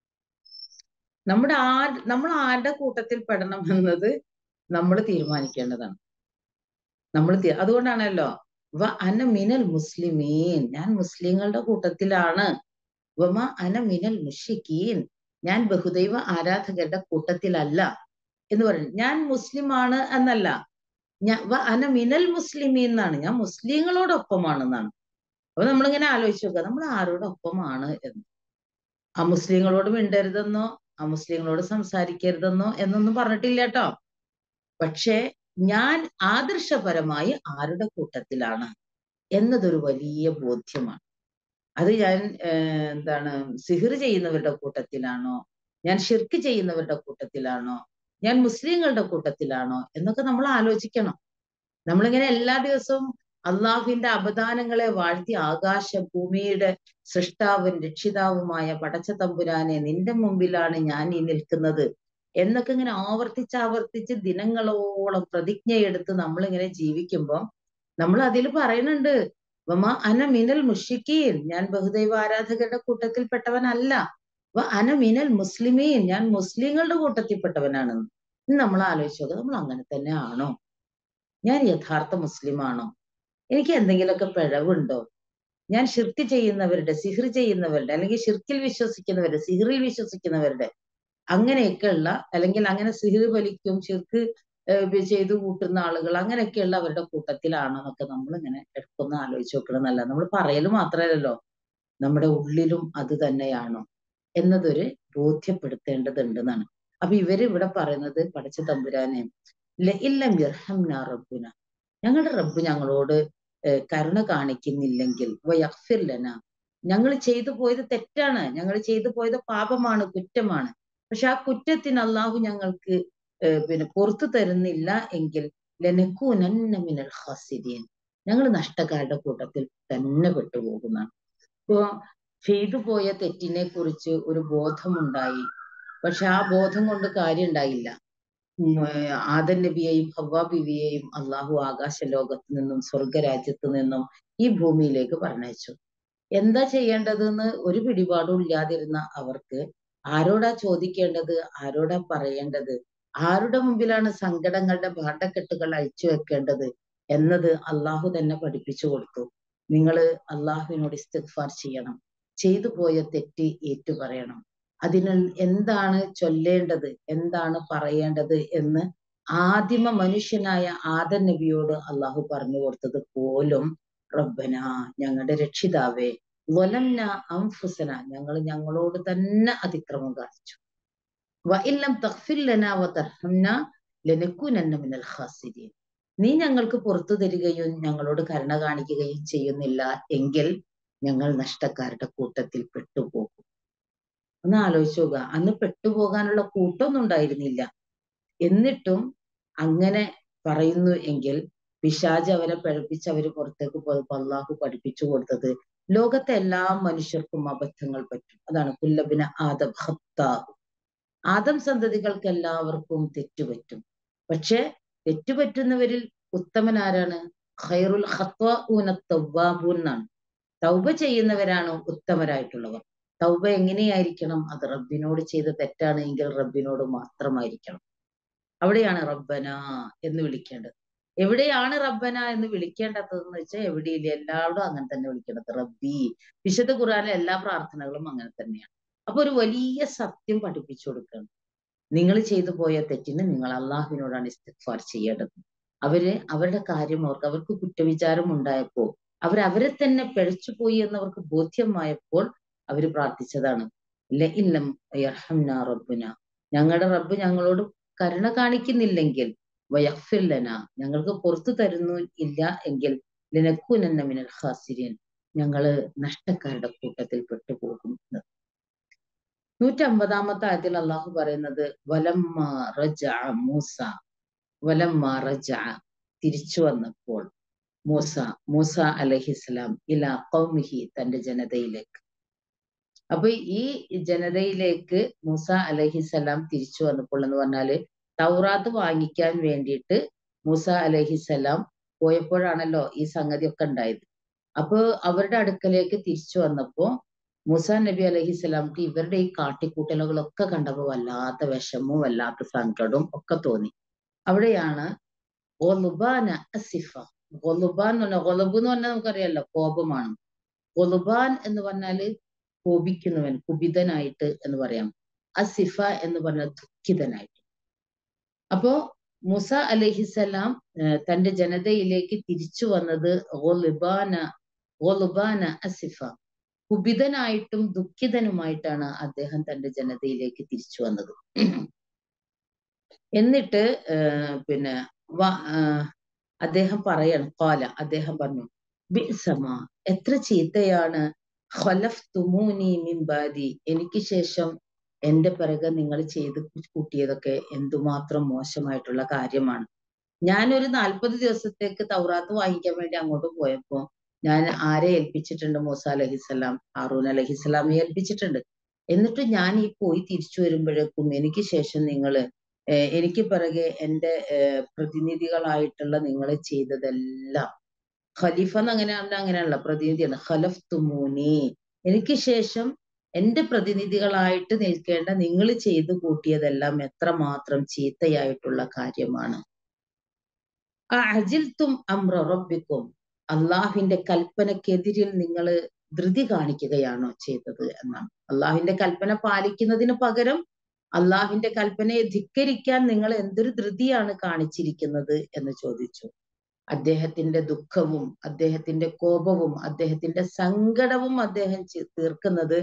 A: നമ്മുടെ ആ നമ്മൾ ആരുടെ കൂട്ടത്തിൽ പെടണം എന്നത് നമ്മൾ തീരുമാനിക്കേണ്ടതാണ് നമ്മൾ അതുകൊണ്ടാണല്ലോ വ അന മിനൽ മുസ്ലിമീൻ ഞാൻ മുസ്ലിങ്ങളുടെ കൂട്ടത്തിലാണ് വമ അന മിനൽ മുഷിക്കീൻ ഞാൻ ബഹുദൈവ ആരാധകരുടെ കൂട്ടത്തിലല്ല എന്ന് പറയുന്നത് ഞാൻ മുസ്ലിമാണ് എന്നല്ല ഞാൻ അന മിനൽ മുസ്ലിമീൻ എന്നാണ് ഞാൻ മുസ്ലിങ്ങളോടൊപ്പമാണെന്നാണ് അപ്പൊ നമ്മളിങ്ങനെ ആലോചിച്ച് നോക്കുക നമ്മൾ ആരോടൊപ്പമാണ് എന്ന് ആ മുസ്ലിങ്ങളോട് മിണ്ടരുതെന്നോ ആ മുസ്ലിങ്ങളോട് സംസാരിക്കരുതെന്നോ എന്നൊന്നും പറഞ്ഞിട്ടില്ല കേട്ടോ പക്ഷേ ഞാൻ ആദർശപരമായി ആരുടെ കൂട്ടത്തിലാണ് എന്നതൊരു വലിയ ബോധ്യമാണ് അത് ഞാൻ എന്താണ് സിഹിർ ചെയ്യുന്നവരുടെ കൂട്ടത്തിലാണോ ഞാൻ ഷിർക്ക് ചെയ്യുന്നവരുടെ കൂട്ടത്തിലാണോ ഞാൻ മുസ്ലിങ്ങളുടെ കൂട്ടത്തിലാണോ എന്നൊക്കെ നമ്മൾ ആലോചിക്കണം നമ്മളിങ്ങനെ എല്ലാ ദിവസവും അള്ളാഹുവിന്റെ അപദാനങ്ങളെ വാഴ്ത്തി ആകാശ ഭൂമിയുടെ സൃഷ്ടാവും രക്ഷിതാവുമായ പടച്ച തമ്പുരാനെ നിന്റെ മുമ്പിലാണ് ഞാൻ ഈ നിൽക്കുന്നത് എന്നൊക്കെ ഇങ്ങനെ ആവർത്തിച്ച് ആവർത്തിച്ച് ദിനങ്ങളോളം പ്രതിജ്ഞയെടുത്ത് നമ്മളിങ്ങനെ ജീവിക്കുമ്പോൾ നമ്മൾ അതിൽ പറയുന്നുണ്ട് വമ അന മിനൽ മുഷിക്കീൻ ഞാൻ ബഹുദൈവ ആരാധകരുടെ കൂട്ടത്തിൽപ്പെട്ടവനല്ല വ അന മിനൽ മുസ്ലിമീൻ ഞാൻ മുസ്ലിങ്ങളുടെ കൂട്ടത്തിൽപ്പെട്ടവനാണെന്ന് ഇന്ന് നമ്മൾ ആലോചിച്ച് നോക്കുക നമ്മൾ അങ്ങനെ തന്നെ ആണോ ഞാൻ യഥാർത്ഥ മുസ്ലിമാണോ എനിക്ക് എന്തെങ്കിലുമൊക്കെ പിഴവുണ്ടോ ഞാൻ ഷിർക്ക് ചെയ്യുന്നവരുടെ സിഹിർ ചെയ്യുന്നവരുടെ അല്ലെങ്കിൽ ഷിർക്കിൽ വിശ്വസിക്കുന്നവരുടെ സിഹിറിൽ വിശ്വസിക്കുന്നവരുടെ അങ്ങനെയൊക്കെയുള്ള അല്ലെങ്കിൽ അങ്ങനെ സിഹിർ വലിക്കും ഷിർക്ക് ചെയ്തു കൂട്ടുന്ന ആളുകൾ അങ്ങനെയൊക്കെയുള്ള അവരുടെ കൂട്ടത്തിലാണോ എന്നൊക്കെ നമ്മൾ ഇങ്ങനെ എടുക്കൊന്ന് ആലോചിച്ച് നോക്കണമെന്നല്ല നമ്മൾ പറയൽ മാത്രമല്ലല്ലോ നമ്മുടെ ഉള്ളിലും അത് തന്നെയാണോ എന്നതൊരു ബോധ്യപ്പെടുത്തേണ്ടതുണ്ടെന്നാണ് അപ്പൊ ഇവര് ഇവിടെ പറയുന്നത് പഠിച്ച തമ്പുരാനെ ഇല്ലം യർഹംന റബ്ബുന ഞങ്ങളുടെ റബ്ബ് ഞങ്ങളോട് കരുണ കാണിക്കുന്നില്ലെങ്കിൽ വയഫിർലന ഞങ്ങൾ ചെയ്തു പോയത് തെറ്റാണ് ഞങ്ങൾ ചെയ്തു പോയത് പാപമാണ് കുറ്റമാണ് പക്ഷെ ആ കുറ്റത്തിന് അള്ളാഹു ഞങ്ങൾക്ക് ഏഹ് പിന്നെ പുറത്തു തരുന്നില്ല എങ്കിൽ ലനക്കൂനന്ന മിനൽ ഖാസിരീൻ ഞങ്ങൾ നഷ്ടക്കാരുടെ കൂട്ടത്തിൽ തന്നെ പെട്ടുപോകുന്നതാണ് ഇപ്പോ ചെയ്തു പോയ തെറ്റിനെ കുറിച്ച് ഒരു ബോധമുണ്ടായി പക്ഷെ ആ ബോധം കൊണ്ട് കാര്യം ഉണ്ടായില്ല ഉം, ഏഹ് ആദം നബിയെയും ഹവ്വാ ബിവിയെയും അള്ളാഹു ആകാശ ലോകത്ത് നിന്നും സ്വർഗരാജ്യത്ത് നിന്നും ഈ ഭൂമിയിലേക്ക് പറഞ്ഞയച്ചു എന്താ ചെയ്യേണ്ടതെന്ന് ഒരു പിടിപാടും ഇല്ലാതിരുന്ന അവർക്ക് ആരോടാ ചോദിക്കേണ്ടത് ആരോടാ പറയേണ്ടത് ആരുടെ മുമ്പിലാണ് സങ്കടങ്ങളുടെ ഭാണ്ഡക്കെട്ടുകൾ അഴിച്ചു വെക്കേണ്ടത് എന്നത് അള്ളാഹു തന്നെ പഠിപ്പിച്ചു കൊടുത്തു നിങ്ങൾ അള്ളാഹുവിനോട് ഇസ്തിഗ്ഫാർ ചെയ്യണം ചെയ്തു പോയ തെറ്റ് ഏറ്റുപറയണം അതിന് എന്താണ് ചൊല്ലേണ്ടത് എന്താണ് പറയേണ്ടത് എന്ന് ആദിമ മനുഷ്യനായ ആദൻ നബിയോട് അള്ളാഹു പറഞ്ഞു കൊടുത്തത് പോലും റബ്ബന ഞങ്ങളുടെ രക്ഷിതാവേ വലംന അംഫുസന ഞങ്ങൾ ഞങ്ങളോട് തന്നെ അതിക്രമം കാണിച്ചു വഇല്ലം തഗ്ഫിർ ലനാ വതർഹംന ലനകൂനന്ന മിനൽ ഖാസിരീൻ നീ ഞങ്ങൾക്ക് പുറത്തു തരികയും ഞങ്ങളോട് കരുണ കാണിക്കുകയും ചെയ്യുന്നില്ല എങ്കിൽ ഞങ്ങൾ നഷ്ടക്കാരുടെ കൂട്ടത്തിൽ പെട്ടുപോകും ഒന്ന് ആലോചിച്ച് നോക്കുക അന്ന് പെട്ടുപോകാനുള്ള കൂട്ടമൊന്നും ഉണ്ടായിരുന്നില്ല എന്നിട്ടും അങ്ങനെ പറയുന്നു എങ്കിൽ പിശാജ് അവരെ പഴപ്പിച്ച് അവര് പുറത്തേക്ക് പോയപ്പോ അള്ളാഹു പഠിപ്പിച്ചു കൊടുത്തത് ലോകത്തെ എല്ലാ മനുഷ്യർക്കും അബദ്ധങ്ങൾ പറ്റും അതാണ് കുല്ലബിന ആദം ഹത്താഹു ആദം സന്തതികൾക്ക് എല്ലാവർക്കും തെറ്റുപറ്റും പക്ഷെ തെറ്റുപറ്റുന്നവരിൽ ഉത്തമൻ ആരാണ് ഖൈറുൽ ഖത്വാഊന തവ്വാബൂൻ എന്നാണ് തൗബ ചെയ്യുന്നവരാണ് ഉത്തമരായിട്ടുള്ളവർ തൗബ എങ്ങനെയായിരിക്കണം അത് റബ്ബിനോട് ചെയ്ത തെറ്റാണ് എങ്കിൽ റബ്ബിനോട് മാത്രമായിരിക്കണം അവിടെയാണ് റബ്ബന എന്ന് വിളിക്കേണ്ടത് എവിടെയാണ് റബ്ബന എന്ന് വിളിക്കേണ്ടതെന്ന് വെച്ചാൽ എവിടെയില്ല എല്ലാവരും അങ്ങനെ തന്നെ വിളിക്കേണ്ടത് റബ്ബി വിശുദ്ധ ഖുറാനിലെ എല്ലാ പ്രാർത്ഥനകളും അങ്ങനെ തന്നെയാണ് അപ്പൊ ഒരു വലിയ സത്യം പഠിപ്പിച്ചു കൊടുക്കണം നിങ്ങൾ ചെയ്തു പോയ തെറ്റിന് നിങ്ങൾ അള്ളാഹുവിനോടാണ് ഇസ്തിഗ്ഫാർ ചെയ്യേണ്ടത് അവര് അവരുടെ കാര്യം അവർക്ക് അവർക്ക് കുറ്റവിചാരം ഉണ്ടായപ്പോൾ അവർ അവരെ തന്നെ പിഴച്ചു പോയി എന്നവർക്ക് ബോധ്യമായപ്പോൾ അവര് പ്രാർത്ഥിച്ചതാണ് ലഇല്ലം യർഹംന റബ്ബുന ഞങ്ങളുടെ റബ്ബ് ഞങ്ങളോട് കരുണ കാണിക്കുന്നില്ലെങ്കിൽ വയഫില്ലന ഞങ്ങൾക്ക് പുറത്തു തരുന്നു ഇല്ല എങ്കിൽ ലിനക്കൂനന്ന മിനൽ ഖാസിരീൻ ഞങ്ങള് നഷ്ടക്കാരുടെ കൂട്ടത്തിൽ പെട്ടുപോകും എന്ന്. നൂറ്റമ്പതാമത്തെ ആയത്തിൽ അള്ളാഹു പറയുന്നത് വലമ്മ റജ മൂസ വലമ്മ റജ തിരിച്ചു വന്നപ്പോൾ മൂസ മൂസ അലഹിസ്ലാം ഇല കൗമിഹി തന്റെ ജനതയിലേക്ക് അപ്പൊ ഈ ജനതയിലേക്ക് മൂസ അലഹിസലാം തിരിച്ചു വന്നപ്പോൾ എന്ന് പറഞ്ഞാല് തൗറാത്ത് വാങ്ങിക്കാൻ വേണ്ടിയിട്ട് മൂസ അലഹിസലാം പോയപ്പോഴാണല്ലോ ഈ സംഗതി ഒക്കെ ഉണ്ടായത് അപ്പൊ അവരുടെ അടുക്കലേക്ക് തിരിച്ചു വന്നപ്പോ മൂസ നബി അലഹിസ്സലാംക്ക് ഇവരുടെ ഈ കാട്ടിക്കൂട്ടലുകളൊക്കെ കണ്ടപ്പോ വല്ലാത്ത വിഷമവും വല്ലാത്ത സങ്കടവും ഒക്കെ തോന്നി അവിടെയാണ് ഗൊലുബാന അസിഫ ഗൊലുബാൻ എന്ന് പറഞ്ഞാൽ ഗൊലബ് എന്ന് പറഞ്ഞാൽ നമുക്കറിയാലോ കോപമാണ് ഗൊലുബാൻ എന്ന് പറഞ്ഞാല് കോപിക്കുന്നവൻ കുപിതനായിട്ട് എന്ന് പറയാം അസിഫ എന്ന് പറഞ്ഞാൽ ദുഃഖിതനായിട്ട് അപ്പോ മുസ അലഹിസലാം തന്റെ ജനതയിലേക്ക് തിരിച്ചു വന്നത് ഗൊലുബാന ഗൊലുബാന അസിഫ കുപിതനായിട്ടും ദുഃഖിതനുമായിട്ടാണ് അദ്ദേഹം തന്റെ ജനതയിലേക്ക് തിരിച്ചു വന്നത് എന്നിട്ട് പിന്നെ അദ്ദേഹം പറയണം കോല അദ്ദേഹം പറഞ്ഞു ബിസമ എത്ര ചീത്തയാണ് ഖലഫ് തുമൂനി മിംബാദി എനിക്ക് ശേഷം എന്റെ പിറകെ നിങ്ങൾ ചെയ്ത് കൂട്ടിയതൊക്കെ എന്തുമാത്രം മോശമായിട്ടുള്ള കാര്യമാണ് ഞാനൊരു നാൽപ്പത് ദിവസത്തേക്ക് തൗറാത്ത് വാങ്ങിക്കാൻ വേണ്ടി അങ്ങോട്ട് പോയപ്പോ ഞാൻ ആരെ ഏൽപ്പിച്ചിട്ടുണ്ട് മൂസ അലഹിസ്സലാം ഹാറൂൻ അലഹിസ്സലാമെ ഏൽപ്പിച്ചിട്ടുണ്ട് എന്നിട്ട് ഞാൻ ഈ പോയി തിരിച്ചു വരുമ്പോഴേക്കും എനിക്ക് ശേഷം നിങ്ങൾ എനിക്ക് പിറകെ എന്റെ പ്രതിനിധികളായിട്ടുള്ള നിങ്ങൾ ചെയ്തതെല്ലാം ഖലീഫ എന്ന് അങ്ങനെയാണ് അങ്ങനെയുള്ള പ്രതിനിധിയാണ് ഖലഫ് തുമൂനി എനിക്ക് ശേഷം എന്റെ പ്രതിനിധികളായിട്ട് നിൽക്കേണ്ട നിങ്ങൾ ചെയ്തു കൂട്ടിയതെല്ലാം എത്രമാത്രം ചീത്തയായിട്ടുള്ള കാര്യമാണ് അജിൽത്തും അമ്ര റബ്ബിക്കും അള്ളാഹുവിന്റെ കൽപ്പനക്കെതിരിൽ നിങ്ങൾ ധൃതി കാണിക്കുകയാണോ ചെയ്തത് എന്നാണ് അള്ളാഹുവിന്റെ കൽപ്പന പാലിക്കുന്നതിന് പകരം അള്ളാഹുവിന്റെ കൽപ്പനയെ ധിക്കരിക്കാൻ നിങ്ങൾ എന്തൊരു ധൃതിയാണ് കാണിച്ചിരിക്കുന്നത് എന്ന് ചോദിച്ചു അദ്ദേഹത്തിന്റെ ദുഃഖവും അദ്ദേഹത്തിന്റെ കോപവും അദ്ദേഹത്തിന്റെ സങ്കടവും അദ്ദേഹം തീർക്കുന്നത്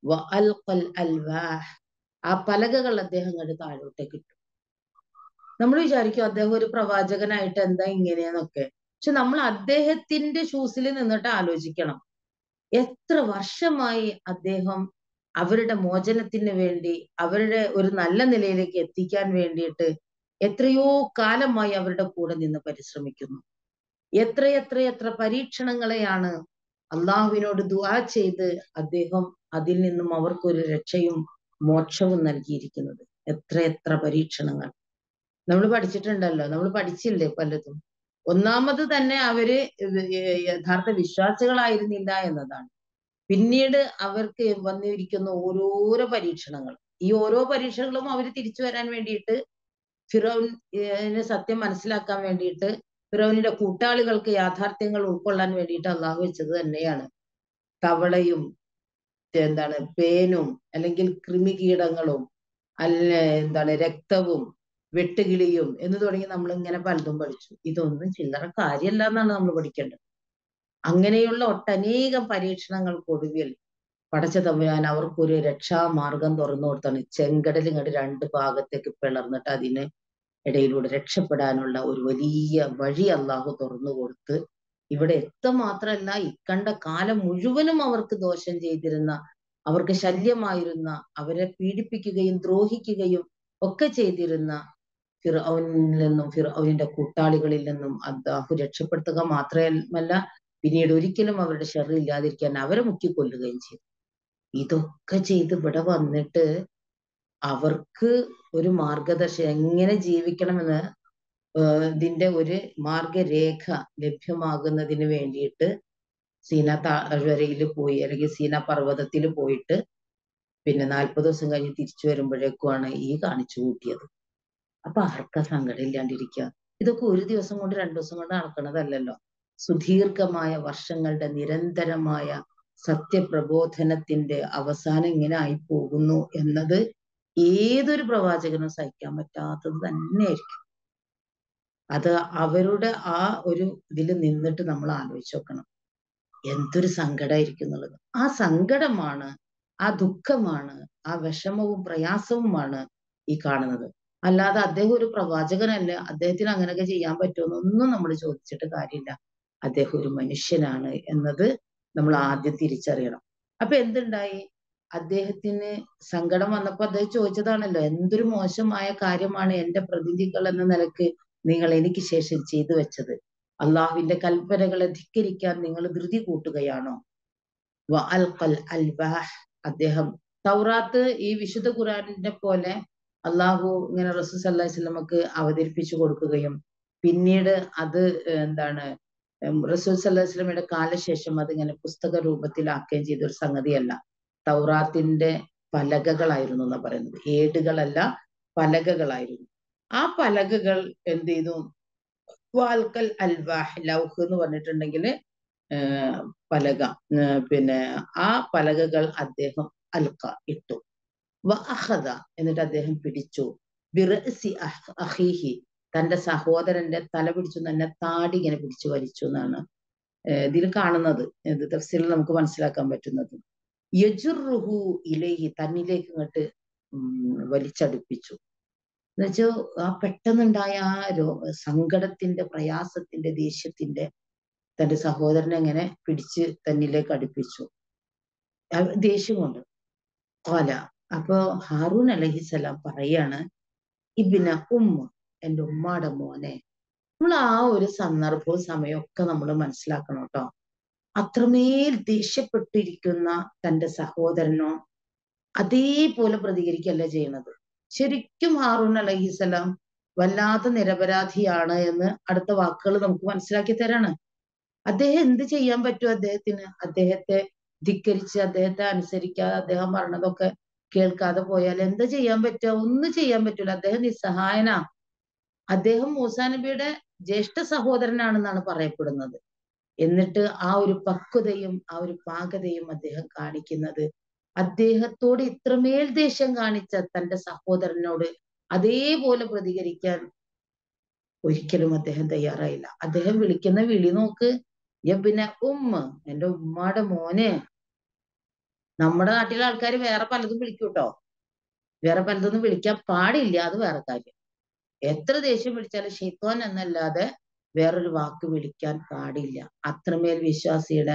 A: ആ പലകകൾ അദ്ദേഹം കണ്ട് താഴോട്ടേക്ക് ഇട്ടു നമ്മൾ വിചാരിക്കും അദ്ദേഹം ഒരു പ്രവാചകനായിട്ട് എന്താ ഇങ്ങനെയെന്നൊക്കെ പക്ഷെ നമ്മൾ അദ്ദേഹത്തിന്റെ ഷൂസിൽ നിന്നിട്ട് ആലോചിക്കണം എത്ര വർഷമായി അദ്ദേഹം അവരുടെ മോചനത്തിന് വേണ്ടി അവരുടെ ഒരു നല്ല നിലയിലേക്ക് എത്തിക്കാൻ വേണ്ടിയിട്ട് എത്രയോ കാലമായി അവരുടെ കൂടെ നിന്ന് പരിശ്രമിക്കുന്നു എത്ര എത്ര എത്ര പരീക്ഷണങ്ങളെയാണ് അള്ളാഹുവിനോട് ദുആ ചെയ്ത് അദ്ദേഹം അതിൽ നിന്നും അവർക്കൊരു രക്ഷയും മോക്ഷവും നൽകിയിരിക്കുന്നത് എത്ര എത്ര പരീക്ഷണങ്ങൾ നമ്മൾ പഠിച്ചിട്ടുണ്ടല്ലോ നമ്മൾ പഠിച്ചില്ലേ പലതും ഒന്നാമത് തന്നെ അവര് യഥാർത്ഥ വിശ്വാസികളായിരുന്നില്ല എന്നതാണ് പിന്നീട് അവർക്ക് വന്നിരിക്കുന്ന ഓരോരോ പരീക്ഷണങ്ങൾ ഈ ഓരോ പരീക്ഷണങ്ങളും അവർ തിരിച്ചു വരാൻ വേണ്ടിയിട്ട് ഫിറോവിന് സത്യം മനസ്സിലാക്കാൻ വേണ്ടിയിട്ട് ഫിറോവിന്റെ കൂട്ടാളികൾക്ക് യാഥാർത്ഥ്യങ്ങൾ ഉൾക്കൊള്ളാൻ വേണ്ടിയിട്ട് അള്ളാഹു വെച്ചത് തന്നെയാണ് തവളയും എന്താണ് പേനും അല്ലെങ്കിൽ കൃമികീടങ്ങളും അല്ല എന്താണ് രക്തവും വെട്ടുകിളിയും എന്ന് തുടങ്ങി നമ്മൾ ഇങ്ങനെ പലതും പഠിച്ചു ഇതൊന്നും ചില്ലറ കാര്യമല്ല എന്നാണ് നമ്മൾ പഠിക്കേണ്ടത് അങ്ങനെയുള്ള ഒട്ടനേകം പരീക്ഷണങ്ങൾക്കൊടുവിൽ പടച്ച തമ്പുരാൻ അവർക്കൊരു രക്ഷാമാർഗം തുറന്നു കൊടുത്താണ് ചെങ്കടൽ ഇങ്ങോട്ട് രണ്ട് ഭാഗത്തേക്ക് പിളർന്നിട്ട് അതിന് ഇടയിലൂടെ രക്ഷപ്പെടാനുള്ള ഒരു വലിയ വഴി അള്ളാഹു തുറന്നു കൊടുത്ത് ഇവിടെ എത്ത മാത്രമല്ല ഇക്കണ്ട കാലം മുഴുവനും അവർക്ക് ദോഷം ചെയ്തിരുന്ന അവർക്ക് ശല്യമായിരുന്ന അവരെ പീഡിപ്പിക്കുകയും ദ്രോഹിക്കുകയും ഒക്കെ ചെയ്തിരുന്ന ഫിറൌനിൽ നിന്നും ഫിറൌനിന്റെ കൂട്ടാളികളിൽ നിന്നും അള്ളാഹു രക്ഷപ്പെടുത്തുക മാത്രമല്ല പിന്നീട് ഒരിക്കലും അവരുടെ ഷെറി ഇല്ലാതിരിക്കാൻ അവരെ മുക്കിക്കൊല്ലുകയും ചെയ്തു ഇതൊക്കെ ചെയ്ത് ഇവിടെ വന്നിട്ട് അവർക്ക് ഒരു മാർഗദർശനം എങ്ങനെ ജീവിക്കണമെന്ന് ഇതിന്റെ ഒരു മാർഗരേഖ ലഭ്യമാകുന്നതിന് വേണ്ടിയിട്ട് സീന താഴ്വരയിൽ പോയി അല്ലെങ്കിൽ സീന പർവ്വതത്തിൽ പോയിട്ട് പിന്നെ നാൽപ്പത് ദിവസം കഴിഞ്ഞ് തിരിച്ചു വരുമ്പോഴേക്കുമാണ് ഈ കാണിച്ചു കൂട്ടിയത് അപ്പൊ ആർക്കാ സങ്കടം ഇല്ലാണ്ടിരിക്കുക ഇതൊക്കെ ഒരു ദിവസം കൊണ്ട് രണ്ടു ദിവസം കൊണ്ട് നടക്കണതല്ലല്ലോ സുദീർഘമായ വർഷങ്ങളുടെ നിരന്തരമായ സത്യപ്രബോധനത്തിന്റെ അവസാനം ഇങ്ങനെ ആയി പോകുന്നു എന്നത് ഏതൊരു പ്രവാചകനും സഹിക്കാൻ പറ്റാത്തത് തന്നെയായിരിക്കും അത് അവരുടെ ആ ഒരു ഇതിൽ നിന്നിട്ട് നമ്മൾ ആലോചിച്ച് നോക്കണം എന്തൊരു സങ്കടമായിരിക്കും എന്നുള്ളത് ആ സങ്കടമാണ് ആ ദുഃഖമാണ് ആ വിഷമവും പ്രയാസവുമാണ് ഈ കാണുന്നത് അല്ലാതെ അദ്ദേഹം ഒരു പ്രവാചകനല്ല അദ്ദേഹത്തിന് അങ്ങനെയൊക്കെ ചെയ്യാൻ പറ്റുമെന്നൊന്നും നമ്മൾ ചോദിച്ചിട്ട് കാര്യമില്ല അദ്ദേഹം ഒരു മനുഷ്യനാണ് എന്നത് നമ്മൾ ആദ്യം തിരിച്ചറിയണം അപ്പൊ എന്തുണ്ടായി അദ്ദേഹത്തിന് സങ്കടം വന്നപ്പോ അദ്ദേഹം ചോദിച്ചതാണല്ലോ എന്തൊരു മോശമായ കാര്യമാണ് എന്റെ പ്രതിനിധികൾ എന്ന നിലക്ക് നിങ്ങൾ എനിക്ക് ശേഷം ചെയ്തു വെച്ചത് അള്ളാഹുവിന്റെ കൽപ്പനകളെ ധിക്കരിക്കാൻ നിങ്ങൾ ധൃതി കൂട്ടുകയാണോ അൽബാഹ് അദ്ദേഹം തൗറാത്ത് ഈ വിശുദ്ധ ഖുറാനിന്റെ പോലെ അള്ളാഹു ഇങ്ങനെ റസൂൽ സല്ലാഹി സ്വലമക്ക് അവതരിപ്പിച്ചു കൊടുക്കുകയും പിന്നീട് അത് എന്താണ് റസൂൽ സല്ലാഹി സ്വലമയുടെ കാലശേഷം അത് ഇങ്ങനെ പുസ്തക രൂപത്തിലാക്കുകയും ചെയ്ത ഒരു സംഗതിയല്ല തൗറാത്തിന്റെ പലകകളായിരുന്നു എന്നാ പറയുന്നത് ഏടുകളല്ല പലകകളായിരുന്നു ആ പലകകൾ എന്ത് ചെയ്തു വാൽക്കൽ അൽവാഹ് ലൗഹ് എന്ന് പറഞ്ഞിട്ടുണ്ടെങ്കിൽ പലക പിന്നെ ആ പലകകൾ അദ്ദേഹം അൽക്ക ഇട്ടു വഅഖദ എന്നിട്ട് അദ്ദേഹം പിടിച്ചു ബിറസി അഹീഹി തന്റെ സഹോദരന്റെ തല പിടിച്ചു തന്നെ താടി ഇങ്ങനെ പിടിച്ചു വലിച്ചു എന്നാണ് ഇതിൽ കാണുന്നത് ഇത് തഫ്സീലിൽ നമുക്ക് മനസ്സിലാക്കാൻ പറ്റുന്നത് യജുറുഹു ഇലേഹി തന്നിലേക്ക് ഇങ്ങോട്ട് വലിച്ചടുപ്പിച്ചു എന്നുവെച്ചാൽ ആ പെട്ടെന്നുണ്ടായ ആ രോ സങ്കടത്തിന്റെ പ്രയാസത്തിന്റെ ദേഷ്യത്തിന്റെ തന്റെ സഹോദരനെ എങ്ങനെ പിടിച്ച് തന്നിലേക്ക് അടുപ്പിച്ചു ദേഷ്യം കൊണ്ട് കോല അപ്പോ ഹാറൂൻ അലഹിസലാം പറയാണ് ഇബിന ഉമ്മ എന്റെ ഉമ്മാടെ മോനെ നമ്മൾ ആ ഒരു സന്ദർഭവും സമയമൊക്കെ നമ്മൾ മനസ്സിലാക്കണം കേട്ടോ അത്രമേൽ ദേഷ്യപ്പെട്ടിരിക്കുന്ന തന്റെ സഹോദരനോ അതേപോലെ പ്രതികരിക്കല്ല ചെയ്യണത് ശരിക്കും ഹാറൂൺ അലഹിസലാം വല്ലാത്ത നിരപരാധിയാണ് എന്ന് അടുത്ത വാക്കുകൾ നമുക്ക് മനസ്സിലാക്കി തരാണ് അദ്ദേഹം എന്ത് ചെയ്യാൻ പറ്റും അദ്ദേഹത്തിന് അദ്ദേഹത്തെ ധിക്കരിച്ച് അദ്ദേഹത്തെ അനുസരിക്കാതെ അദ്ദേഹം പറഞ്ഞതൊക്കെ കേൾക്കാതെ പോയാൽ എന്താ ചെയ്യാൻ പറ്റുക ഒന്നും ചെയ്യാൻ പറ്റൂല അദ്ദേഹം നിസ്സഹായനാ അദ്ദേഹം മൂസാ നബിയുടെ ജ്യേഷ്ഠ സഹോദരനാണെന്നാണ് പറയപ്പെടുന്നത് എന്നിട്ട് ആ ഒരു പക്വതയും ആ ഒരു പാകതയും അദ്ദേഹം കാണിക്കുന്നത് അദ്ദേഹത്തോട് ഇത്രമേൽ ദേഷ്യം കാണിച്ച തന്റെ സഹോദരനോട് അതേപോലെ പ്രതികരിക്കാൻ ഒരിക്കലും അദ്ദേഹം തയ്യാറായില്ല അദ്ദേഹം വിളിക്കുന്ന വിളി നോക്ക് പിന്നെ ഉമ്മ എന്റെ ഉമ്മയുടെ മോനെ നമ്മുടെ നാട്ടിലെ ആൾക്കാർ വേറെ പലതും വിളിക്കും കേട്ടോ വേറെ പലതൊന്നും വിളിക്കാൻ പാടില്ല അത് വേറെ കാര്യം എത്ര ദേഷ്യം വിളിച്ചാലും ഷെയ്ത്തോൻ എന്നല്ലാതെ വേറൊരു വാക്ക് വിളിക്കാൻ പാടില്ല അത്രമേൽ വിശ്വാസിയുടെ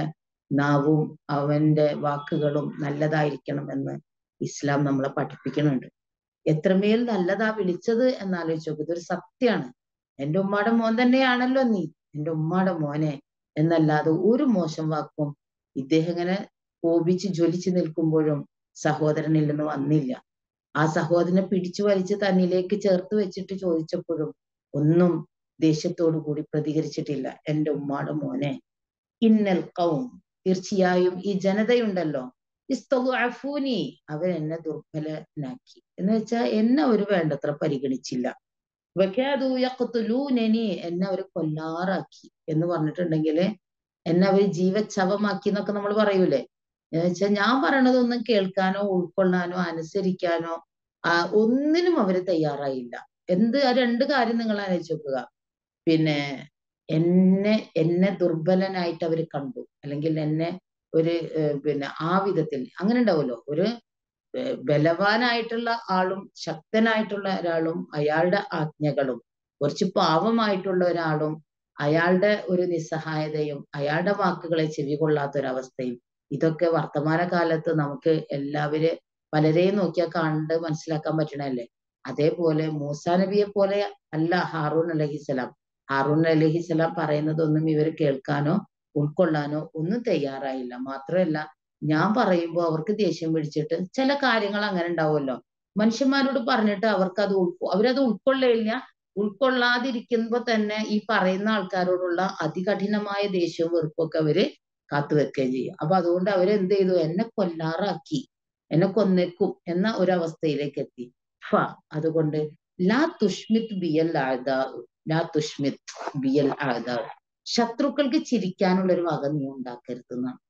A: നാവും അവന്റെ വാക്കുകളും നല്ലതായിരിക്കണം എന്ന് ഇസ്ലാം നമ്മളെ പഠിപ്പിക്കുന്നുണ്ട് എത്രമേൽ നല്ലതാ വിളിച്ചത് എന്നാലോചിച്ച് നോക്ക് ഇതൊരു സത്യമാണ് എന്റെ ഉമ്മയുടെ മോൻ തന്നെയാണല്ലോ നീ എന്റെ ഉമ്മയുടെ മോനെ എന്നല്ലാതെ ഒരു മോശം വാക്കും ഇദ്ദേഹം ഇങ്ങനെ കോപിച്ച് ജ്വലിച്ച് നിൽക്കുമ്പോഴും സഹോദരനിൽ നിന്ന് വന്നില്ല ആ സഹോദരനെ പിടിച്ചു വലിച്ച് തന്നിലേക്ക് ചേർത്ത് വെച്ചിട്ട് ചോദിച്ചപ്പോഴും ഒന്നും ദേഷ്യത്തോടു കൂടി പ്രതികരിച്ചിട്ടില്ല എന്റെ ഉമ്മാടെ മോനെ ഇന്നൽ കൗം തീർച്ചയായും ഈ ജനതയുണ്ടല്ലോ ഇസ്തഫൂനി അവരെന്നെ ദുർബലനാക്കി എന്ന് വെച്ചാൽ എന്നെ അവർ വേണ്ടത്ര പരിഗണിച്ചില്ല യഖ്തുലൂനനി എന്നെ അവർ കൊല്ലാറാക്കി എന്ന് പറഞ്ഞിട്ടുണ്ടെങ്കിൽ എന്നെ അവർ ജീവച്ഛവമാക്കി എന്നൊക്കെ നമ്മൾ പറയൂലേ എന്ന് വെച്ചാൽ ഞാൻ പറയണതൊന്നും കേൾക്കാനോ ഉൾക്കൊള്ളാനോ അനുസരിക്കാനോ ആ ഒന്നിനും അവര് തയ്യാറായില്ല എന്ത് ആ രണ്ട് കാര്യം നിങ്ങൾ ആലോചിച്ച് നോക്കുക പിന്നെ എന്നെ എന്നെ ദുർബലനായിട്ട് അവർ കണ്ടു അല്ലെങ്കിൽ എന്നെ ഒരു പിന്നെ ആ വിധത്തിൽ അങ്ങനെ ഉണ്ടാവുമല്ലോ ഒരു ബലവാനായിട്ടുള്ള ആളും ശക്തനായിട്ടുള്ള ഒരാളും അയാളുടെ ആജ്ഞകളും കുറച്ച് പാവമായിട്ടുള്ള ഒരാളും അയാളുടെ ഒരു നിസ്സഹായതയും അയാളുടെ വാക്കുകളെ ചെവികൊള്ളാത്ത ഒരവസ്ഥയും ഇതൊക്കെ വർത്തമാന കാലത്ത് നമുക്ക് എല്ലാവരും പലരെയും നോക്കിയാൽ കണ്ട് മനസ്സിലാക്കാൻ പറ്റണല്ലേ അതേപോലെ മൂസാ നബിയെ പോലെ അല്ല ഹാറൂൺ അലഹിസലാം ഹാറൂൺ അലഹിസലാം പറയുന്നതൊന്നും ഇവർ കേൾക്കാനോ ഉൾക്കൊള്ളാനോ ഒന്നും തയ്യാറായില്ല മാത്രമല്ല ഞാൻ പറയുമ്പോൾ അവർക്ക് ദേഷ്യം പിടിച്ചിട്ട് ചില കാര്യങ്ങൾ അങ്ങനെ ഉണ്ടാവുമല്ലോ മനുഷ്യന്മാരോട് പറഞ്ഞിട്ട് അവർക്ക് അത് ഉൾക്കൊ അവരത് ഉൾക്കൊള്ളില്ല ഉൾക്കൊള്ളാതിരിക്കുമ്പോ തന്നെ ഈ പറയുന്ന ആൾക്കാരോടുള്ള അതികഠിനമായ ദേഷ്യവും വെറുപ്പൊക്കെ അവര് കാത്തുവെക്കുകയും ചെയ്യും അപ്പൊ അതുകൊണ്ട് അവരെന്ത് ചെയ്തു എന്നെ കൊല്ലാറാക്കി എന്നെ കൊന്നേക്കും എന്ന ഒരവസ്ഥയിലേക്ക് എത്തി ഫ അതുകൊണ്ട് ലാ തുഷ്മിത് ബിയൽ ആദാ ലാ തുഷ്മിത് ബിയൽ ആദാ ശത്രുക്കൾക്ക് ചിരിക്കാനുള്ള ഒരു വക നീ ഉണ്ടാക്കരുത് എന്നാണ്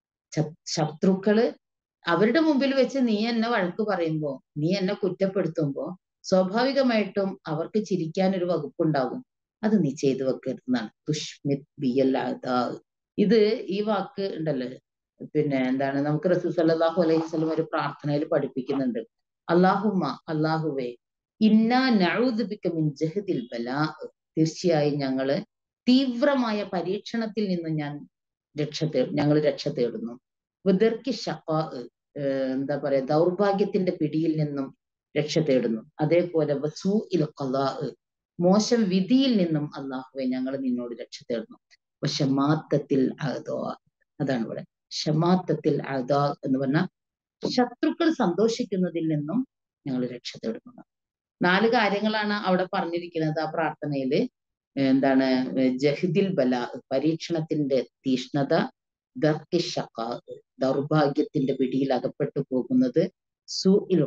A: ശത്രുക്കള് അവരുടെ മുമ്പിൽ വെച്ച് നീ എന്നെ വഴക്ക് പറയുമ്പോ നീ എന്നെ കുറ്റപ്പെടുത്തുമ്പോ സ്വാഭാവികമായിട്ടും അവർക്ക് ചിരിക്കാൻ ഒരു വകുപ്പുണ്ടാകും അത് നീ ചെയ്തു വെക്കരുതെന്നാണ് തുഷ്മിത് ബിയൽ ആദാ ഇത് ഈ വാക്ക് ഉണ്ടല്ലോ പിന്നെ എന്താണ് നമുക്ക് റസൂൽ സല്ലല്ലാഹു അലൈഹി വസല്ലം ഒരു പ്രാർത്ഥനയിൽ പഠിപ്പിക്കുന്നുണ്ട് അള്ളാഹുമ്മ അള്ളാഹുവേ ഇന്നാ നഊദു ബിക മിൻ ജഹദിൽ ബലാ തീർച്ചയായും ഞങ്ങള് തീവ്രമായ പരീക്ഷണത്തിൽ നിന്ന് ഞാൻ രക്ഷ തേ ഞങ്ങൾ രക്ഷ തേടുന്നു വിദർക്കി ഷക്കാ എന്താ പറയാ ദൗർഭാഗ്യത്തിന്റെ പിടിയിൽ നിന്നും രക്ഷ തേടുന്നു അതേപോലെ വസൂ ഇൽ ഖലാ മോശം വിധിയിൽ നിന്നും അള്ളാഹുവെ ഞങ്ങൾ നിന്നോട് രക്ഷ തേടുന്നു ഷമാത്തത്തിൽ അഹദോ അതാണ് ഇവിടെ ഷമാത്തത്തിൽ അഹദോ എന്ന് പറഞ്ഞാൽ ശത്രുക്കൾ സന്തോഷിക്കുന്നതിൽ നിന്നും ഞങ്ങൾ രക്ഷ തേടുന്നു നാല് കാര്യങ്ങളാണ് അവിടെ പറഞ്ഞിരിക്കുന്നത് ആ പ്രാർത്ഥനയില് എന്താണ് ജഹിദിൽ ബല പരീക്ഷണത്തിന്റെ തീഷ്ണത ദർക്കിഷക്ക ദൗർഭാഗ്യത്തിന്റെ പിടിയിൽ അകപ്പെട്ടു പോകുന്നത് സു ഇൽ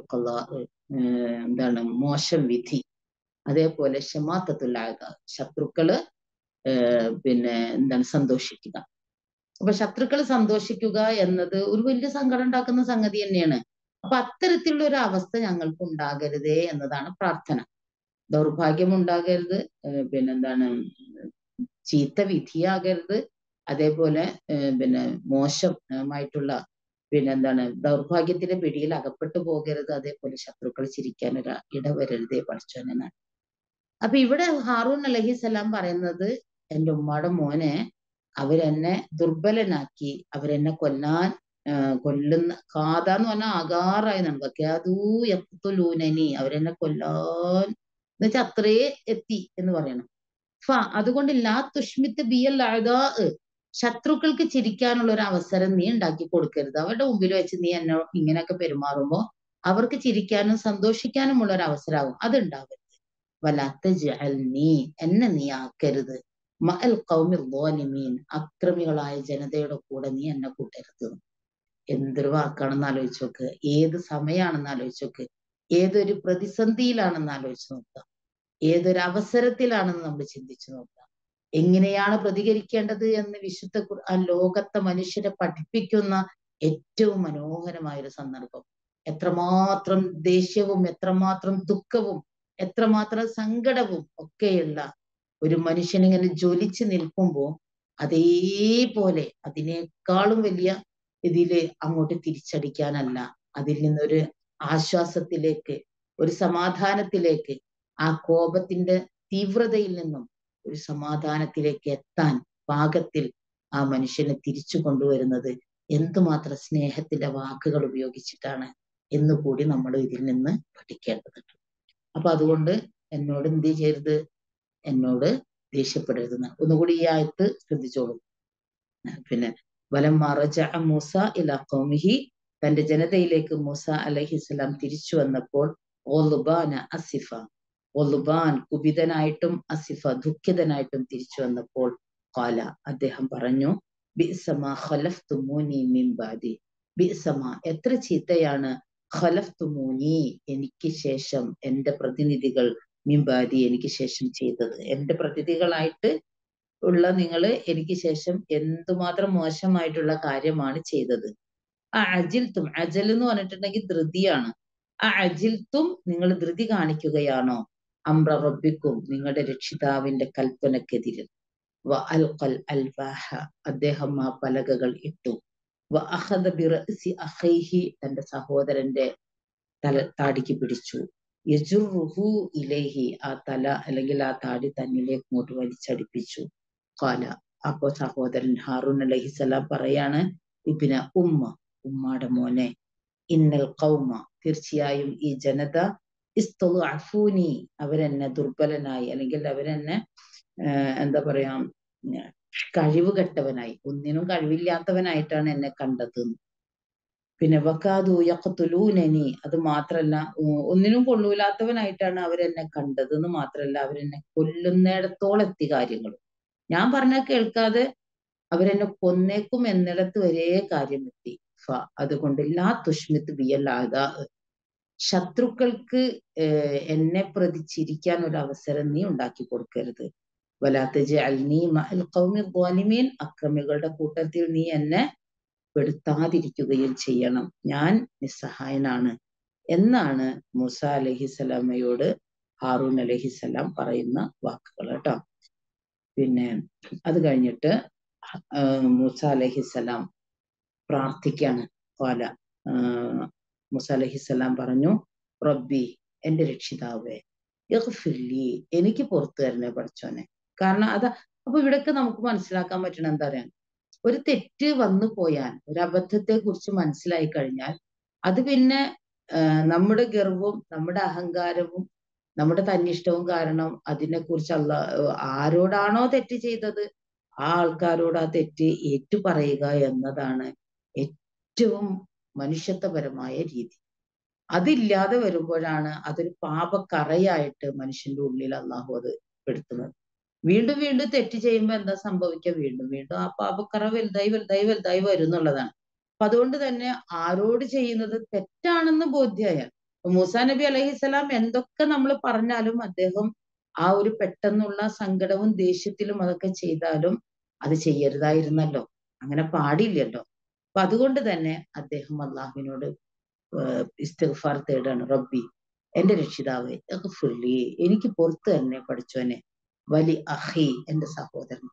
A: എന്താണ് മോശം വിധി അതേപോലെ ഷമാത്തത്തുല്ലാക ശത്രുക്കള് പിന്നെ എന്താണ് സന്തോഷിക്കുക അപ്പൊ ശത്രുക്കൾ സന്തോഷിക്കുക എന്നത് ഒരു വലിയ സങ്കടം ഉണ്ടാക്കുന്ന സംഗതി തന്നെയാണ് അപ്പൊ അത്തരത്തിലുള്ള ഒരു അവസ്ഥ ഞങ്ങൾക്ക് ഉണ്ടാകരുതേ എന്നതാണ് പ്രാർത്ഥന ദൗർഭാഗ്യം ഉണ്ടാകരുത് പിന്നെന്താണ് ചീത്ത വിധിയാകരുത് അതേപോലെ പിന്നെ മോശമായിട്ടുള്ള പിന്നെന്താണ് ദൗർഭാഗ്യത്തിന്റെ പിടിയിൽ അകപ്പെട്ടു പോകരുത് അതേപോലെ ശത്രുക്കൾ ചിരിക്കാൻ ഒരു ഇടവരരുതേ പഠിച്ചോനെന്നാണ് അപ്പൊ ഇവിടെ ഹാറൂൺ അലഹിസലാം പറയുന്നത് എൻ്റെ ഉമ്മയുടെ മോനെ അവരെന്നെ ദുർബലനാക്കി അവരെന്നെ കൊല്ലാൻ കൊല്ലുന്ന കാത എന്ന് പറഞ്ഞാൽ ആകാറായി നടക്കൂ യത്തുലൂനനി അവരെന്നെ കൊല്ലാൻ എന്ന് വെച്ചാൽ അത്രേ എത്തി എന്ന് പറയണം ഫ അതുകൊണ്ട് ലാ തുഷ്മിത്ത് ബിയൽ അഴകാ ശത്രുക്കൾക്ക് ചിരിക്കാനുള്ള ഒരു അവസരം നീ ഉണ്ടാക്കി കൊടുക്കരുത് അവരുടെ മുമ്പിൽ വെച്ച് നീ എന്നെ ഇങ്ങനെയൊക്കെ പെരുമാറുമ്പോ അവർക്ക് ചിരിക്കാനും സന്തോഷിക്കാനുമുള്ള ഒരു അവസരമാകും അതുണ്ടാവരുത് വലാത്ത ജഅൽ നീ എന്നെ നീ ആക്കരുത് മഅൽ ഖൗമി ളാലിമീൻ അക്രമികളായ ജനതയുടെ കൂടെ നീ എന്നെ കൂട്ടരുത് എന്തൊരു വാക്കാണെന്ന് ആലോചിച്ച് നോക്ക് ഏത് സമയാണെന്ന് ആലോചിച്ച് നോക്ക് ഏതൊരു പ്രതിസന്ധിയിലാണെന്ന് ആലോചിച്ച് നോക്കുക ഏതൊരു അവസരത്തിലാണെന്ന് നമ്മൾ ചിന്തിച്ചു നോക്കുക എങ്ങനെയാണ് പ്രതികരിക്കേണ്ടത് എന്ന് വിശുദ്ധ ഖുർആൻ ലോകത്തെ മനുഷ്യരെ പഠിപ്പിക്കുന്ന ഏറ്റവും മനോഹരമായ ഒരു സന്ദർഭം എത്രമാത്രം ദേഷ്യവും എത്രമാത്രം ദുഃഖവും എത്രമാത്രം സങ്കടവും ഒക്കെയുള്ള ഒരു മനുഷ്യനിങ്ങനെ ജ്വലിച്ച് നിൽക്കുമ്പോൾ അതേപോലെ അതിനേക്കാളും വലിയ ഇതില് അങ്ങോട്ട് തിരിച്ചടിക്കാനല്ല അതിൽ നിന്നൊരു ആശ്വാസത്തിലേക്ക് ഒരു സമാധാനത്തിലേക്ക് ആ കോപത്തിന്റെ തീവ്രതയിൽ നിന്നും ഒരു സമാധാനത്തിലേക്ക് എത്താൻ പാകത്തിൽ ആ മനുഷ്യനെ തിരിച്ചു കൊണ്ടുവരുന്നത് എന്തുമാത്രം സ്നേഹത്തിന്റെ വാക്കുകൾ ഉപയോഗിച്ചിട്ടാണ് എന്ന് കൂടി നമ്മൾ ഇതിൽ നിന്ന് പഠിക്കേണ്ടതുണ്ട് അപ്പൊ അതുകൊണ്ട് എന്നോട് എന്ത് ചെയ്യരുത് എന്നോട് ദേഷ്യപ്പെടരുതെന്ന് ഒന്നുകൂടി ഈ ആയത്ത് ശ്രദ്ധിച്ചോളൂ പിന്നെ വലം മറജ മൂസ ഇല കൗമിഹി തന്റെ ജനതയിലേക്ക് മൂസ അലഹിസ്ലാം തിരിച്ചു വന്നപ്പോൾ ഒലുബാന അസിഫ ഒലുബാൻ കുപിതനായിട്ടും അസിഫ ദുഃഖിതനായിട്ടും തിരിച്ചു വന്നപ്പോൾ കാല അദ്ദേഹം പറഞ്ഞു ബിസമ ഖലഫ്തുമൂനി മിൻ ബാദി ബിസമ എത്ര ചീത്തയാണ് ഖലഫ്തുമൂനി എനിക്ക് ശേഷം എന്റെ പ്രതിനിധികൾ മിംബാദി എനിക്ക് ശേഷം ചെയ്തത് എന്റെ പ്രതിനിധികളായിട്ട് ഉള്ള നിങ്ങൾ എനിക്ക് ശേഷം എന്തുമാത്രം മോശമായിട്ടുള്ള കാര്യമാണ് ചെയ്തത് ആ അജിൽത്തും അജൽ എന്ന് പറഞ്ഞിട്ടുണ്ടെങ്കിൽ ധൃതിയാണ് ആ അജിൽത്തും നിങ്ങൾ ധൃതി കാണിക്കുകയാണോ അമ്ര റബ്ബിക്കും നിങ്ങളുടെ രക്ഷിതാവിന്റെ കൽപ്പനക്കെതിരിൽ വ അൽഖൽ അൽവാഹ അദ്ദേഹം ആ പലകകൾ ഇട്ടു വ അഹദ ബിറസി അഖൈഹി തന്റെ സഹോദരന്റെ തല താടിക്ക് പിടിച്ചു യജുറുഹു ഇലേഹി ആ തല അല്ലെങ്കിൽ ആ താടി തന്നിലേക്ക് ഇങ്ങോട്ട് വലിച്ചടിപ്പിച്ചു കാല അപ്പോ സഹോദരൻ ഹാറൂൻ അലഹിസലാം പറയാണ് ഇബിന ഉമ്മ ഉമ്മാടെ മോനെ ഇന്നൽ കൗമ തീർച്ചയായും ഈ ജനത ഇസ്തൊളു അഫൂനി അവരെന്നെ ദുർബലനായി അല്ലെങ്കിൽ അവരെന്നെ എന്താ പറയാ കഴിവ് കെട്ടവനായി ഒന്നിനും കഴിവില്ലാത്തവനായിട്ടാണ് എന്നെ കണ്ടത് പിന്നെ വക്കാതു യഖത്തുലൂനനി അത് മാത്രല്ല ഒന്നിനും കൊള്ളൂലാത്തവനായിട്ടാണ് അവരെന്നെ കണ്ടത് എന്ന് മാത്രല്ല അവരെന്നെ കൊല്ലുന്നിടത്തോളം എത്തി കാര്യങ്ങൾ ഞാൻ പറഞ്ഞ കേൾക്കാതെ അവരെന്നെ കൊന്നേക്കും എന്നിടത്ത് വരെ കാര്യം എത്തി ഫ അതുകൊണ്ട് ലാ തുഷ്മിത്ത് ബിയല്ലാത ശത്രുക്കൾക്ക് എന്നെ പ്രതി ചിരിക്കാൻ ഒരു അവസരം നീ ഉണ്ടാക്കി കൊടുക്കരുത് വലാത്ത ജഅൽനി മഅൽ ഖൗമി ദ്വാലിമീൻ അക്രമികളുടെ കൂട്ടത്തിൽ നീ എന്നെ പെടുത്താതിരിക്കുകയും ചെയ്യണം ഞാൻ നിസ്സഹായനാണ് എന്നാണ് മൂസ അലഹിസലാമയോട് ഹാറൂൻ അലഹിസലാം പറയുന്ന വാക്കുകൾ കേട്ടോ പിന്നെ അത് കഴിഞ്ഞിട്ട് മൂസ അലഹിസലാം പ്രാർത്ഥിക്കാണ് പാല മൂസ അലഹിസലാം പറഞ്ഞു റബ്ബി എന്റെ രക്ഷിതാവേ യഗ്ഫിർലി എനിക്ക് പുറത്തു തരണേ പഠിച്ചോനെ കാരണം അത് അപ്പൊ ഇവിടൊക്കെ നമുക്ക് മനസ്സിലാക്കാൻ പറ്റണം എന്താ പറയാ ഒരു തെറ്റ് വന്നു പോയാൽ ഒരു അബദ്ധത്തെ കുറിച്ച് മനസ്സിലായി കഴിഞ്ഞാൽ അത് പിന്നെ നമ്മുടെ ഗർവവും നമ്മുടെ അഹങ്കാരവും നമ്മുടെ തന്നിഷ്ടവും കാരണം അതിനെക്കുറിച്ച് അല്ല ആരോടാണോ തെറ്റ് ചെയ്തത് ആ ആൾക്കാരോട് ആ തെറ്റ് ഏറ്റുപറയുക എന്നതാണ് ഏറ്റവും മനുഷ്യത്വപരമായ രീതി അതില്ലാതെ വരുമ്പോഴാണ് അതൊരു പാപക്കറയായിട്ട് മനുഷ്യന്റെ ഉള്ളിൽ അള്ളാഹു അത് പെടുത്തുന്നത് വീണ്ടും വീണ്ടും തെറ്റ് ചെയ്യുമ്പോൾ എന്താ സംഭവിക്കുക വീണ്ടും വീണ്ടും ആ പാപക്കറ വലുതായി വലുതായി വലുതായി വരും എന്നുള്ളതാണ് അപ്പൊ അതുകൊണ്ട് തന്നെ ആരോട് ചെയ്യുന്നത് തെറ്റാണെന്ന് ബോധ്യമായാൽ മൂസാ നബി അലഹിസ്സലാം എന്തൊക്കെ നമ്മൾ പറഞ്ഞാലും അദ്ദേഹം ആ ഒരു പെട്ടെന്നുള്ള സങ്കടവും ദേഷ്യത്തിലും അതൊക്കെ ചെയ്താലും അത് ചെയ്യരുതായിരുന്നല്ലോ അങ്ങനെ പാടില്ലല്ലോ അപ്പൊ അതുകൊണ്ട് തന്നെ അദ്ദേഹം അള്ളാഹുവിനോട് ഇസ്തിഗ്ഫാർ തേടാണ് റബ്ബി എന്റെ രക്ഷിതാവേ ഫുള്ളി എനിക്ക് പുറത്ത് തന്നെ പഠിച്ചോനെ വലി അഹി എന്റെ സഹോദരൻ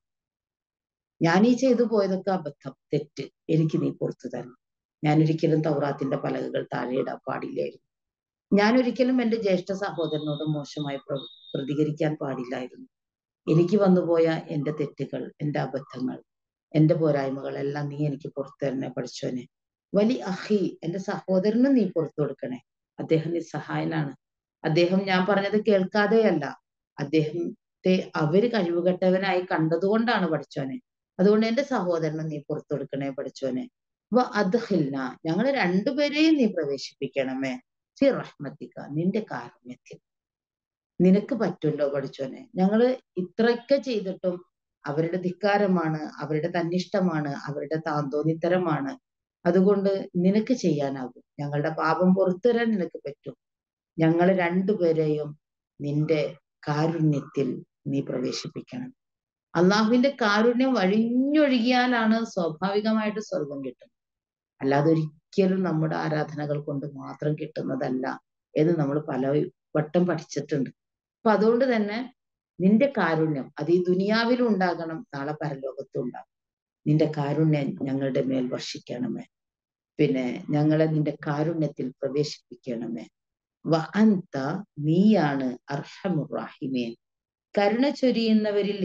A: ഞാൻ ഈ ചെയ്തു പോയതൊക്കെ അബദ്ധം തെറ്റ് എനിക്ക് നീ പുറത്തു തരണം ഞാൻ ഒരിക്കലും തൗറാത്തിന്റെ പലകകൾ താഴെയിടാൻ പാടില്ലായിരുന്നു ഞാൻ ഒരിക്കലും എന്റെ ജ്യേഷ്ഠ സഹോദരനോട് മോശമായി പ്രതികരിക്കാൻ പാടില്ലായിരുന്നു എനിക്ക് വന്നുപോയ എന്റെ തെറ്റുകൾ എന്റെ അബദ്ധങ്ങൾ എന്റെ പോരായ്മകൾ എല്ലാം നീ എനിക്ക് പുറത്തു തരണേ പഠിച്ചോനെ വലി അഹി എന്റെ സഹോദരനും നീ പുറത്തു കൊടുക്കണേ അദ്ദേഹം നിസ്സഹായനാണ് അദ്ദേഹം ഞാൻ പറഞ്ഞത് കേൾക്കാതെയല്ല അദ്ദേഹത്തെ അവര് കഴിവുകെട്ടവനായി കണ്ടതുകൊണ്ടാണ് പഠിച്ചോനെ അതുകൊണ്ട് എന്റെ സഹോദരനും നീ പുറത്തു കൊടുക്കണേ പഠിച്ചോനെ വ അദ്ഹിൽന ഞങ്ങൾ രണ്ടുപേരെയും നീ പ്രവേശിപ്പിക്കണമേ ഫി റഹ്മത്തിക്ക നിന്റെ കാരുണ്യത്തിൽ നിനക്ക് പറ്റുമല്ലോ പഠിച്ചോനെ ഞങ്ങള് ഇത്രയൊക്കെ ചെയ്തിട്ടും അവരുടെ ധിക്കാരമാണ് അവരുടെ തന്നിഷ്ടമാണ് അവരുടെ താന്തോന്നിത്തരമാണ് അതുകൊണ്ട് നിനക്ക് ചെയ്യാനാകും ഞങ്ങളുടെ പാപം പുറത്തു തരാൻ നിനക്ക് പറ്റും ഞങ്ങൾ രണ്ടുപേരെയും നിന്റെ കാരുണ്യത്തിൽ നീ പ്രവേശിപ്പിക്കണം അള്ളാഹുവിന്റെ കാരുണ്യം വഴിഞ്ഞൊഴുകിയാലാണ് സ്വാഭാവികമായിട്ട് സ്വർഗം കിട്ടുന്നത് അല്ലാതെ ഒരിക്കലും നമ്മുടെ ആരാധനകൾ കൊണ്ട് മാത്രം കിട്ടുന്നതല്ല എന്ന് നമ്മൾ പല വട്ടം പഠിച്ചിട്ടുണ്ട് അപ്പൊ അതുകൊണ്ട് തന്നെ നിന്റെ കാരുണ്യം അത് ഈ ദുനിയാവിലും ഉണ്ടാകണം നാളെ പരലോകത്തും ഉണ്ടാകും നിന്റെ കാരുണ്യം ഞങ്ങളുടെ മേൽ വർഷിക്കണമേ പിന്നെ ഞങ്ങളെ നിന്റെ കാരുണ്യത്തിൽ പ്രവേശിപ്പിക്കണമേ വ അന്ത നീയാണ് അർഹമുറാഹിമേൻ കരുണ ചൊരിയുന്നവരിൽ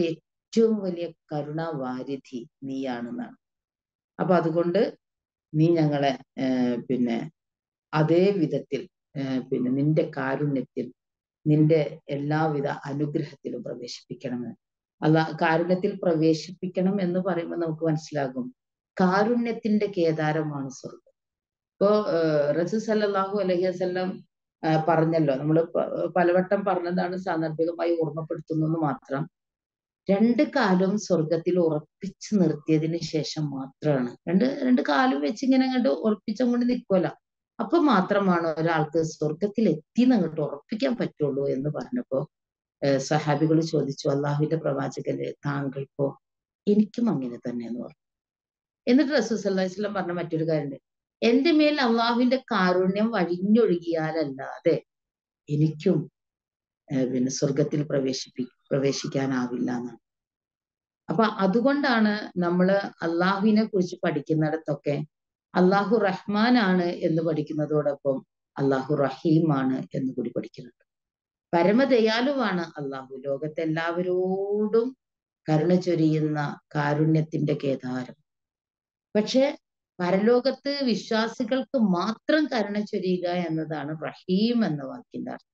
A: ഏറ്റവും വലിയ കരുണാവാരിധി നീയാണെന്നാണ് അപ്പൊ അതുകൊണ്ട് നീ ഞങ്ങളെ ഏർ പിന്നെ അതേ വിധത്തിൽ ഏർ പിന്നെ നിന്റെ കാരുണ്യത്തിൽ നിന്റെ എല്ലാവിധ അനുഗ്രഹത്തിലും പ്രവേശിപ്പിക്കണമെന്ന് അല്ല കാരുണ്യത്തിൽ പ്രവേശിപ്പിക്കണം എന്ന് പറയുമ്പോൾ നമുക്ക് മനസ്സിലാകും കാരുണ്യത്തിന്റെ കേദാരമാണ് സ്വർഗം ഇപ്പോ റസൂ സല്ലല്ലാഹു അലൈഹി വസല്ലം പറഞ്ഞല്ലോ നമ്മൾ പലവട്ടം പറഞ്ഞതാണ് സാന്ദർഭികമായി ഓർമ്മപ്പെടുത്തുന്നത് മാത്രം രണ്ട് കാലും സ്വർഗത്തിൽ ഉറപ്പിച്ചു നിർത്തിയതിന് ശേഷം മാത്രമാണ് രണ്ട് രണ്ട് കാലും വെച്ച് ഇങ്ങനെ അങ്ങോട്ട് ഉറപ്പിച്ചങ്ങോട്ട് നിൽക്കുമല്ലോ അപ്പൊ മാത്രമാണ് ഒരാൾക്ക് സ്വർഗത്തിൽ എത്തി അങ്ങോട്ട് ഉറപ്പിക്കാൻ പറ്റുള്ളൂ എന്ന് പറഞ്ഞപ്പോ സഹാബികൾ ചോദിച്ചു അള്ളാഹുവിന്റെ പ്രവാചകനെ താങ്കൾക്കോ എനിക്കും അങ്ങനെ തന്നെ എന്ന് പറഞ്ഞു എന്നിട്ട് റസൂൽ സല്ലല്ലാഹു അലൈഹി വസല്ലം പറഞ്ഞ മറ്റൊരു കാര്യമുണ്ട് എന്റെ മേൽ അള്ളാഹുവിന്റെ കാരുണ്യം വഴിഞ്ഞൊഴുകിയാലല്ലാതെ എനിക്കും പിന്നെ സ്വർഗത്തിൽ പ്രവേശിപ്പി പ്രവേശിക്കാനാവില്ല എന്നാണ് അപ്പൊ അതുകൊണ്ടാണ് നമ്മൾ അള്ളാഹുവിനെ കുറിച്ച് പഠിക്കുന്നിടത്തൊക്കെ അള്ളാഹു റഹ്മാനാണ് എന്ന് പഠിക്കുന്നതോടൊപ്പം അള്ളാഹു റഹീമാണ് എന്ന് കൂടി പഠിക്കുന്നുണ്ട് പരമദയാലുവാണ് അള്ളാഹു ലോകത്തെ എല്ലാവരോടും കരുണ ചൊരിയുന്ന കാരുണ്യത്തിന്റെ കേദാരം പക്ഷെ പരലോകത്ത് വിശ്വാസികൾക്ക് മാത്രം കരുണ ചൊരിയുക എന്നതാണ് റഹീം എന്ന വാക്കിന്റെ അർത്ഥം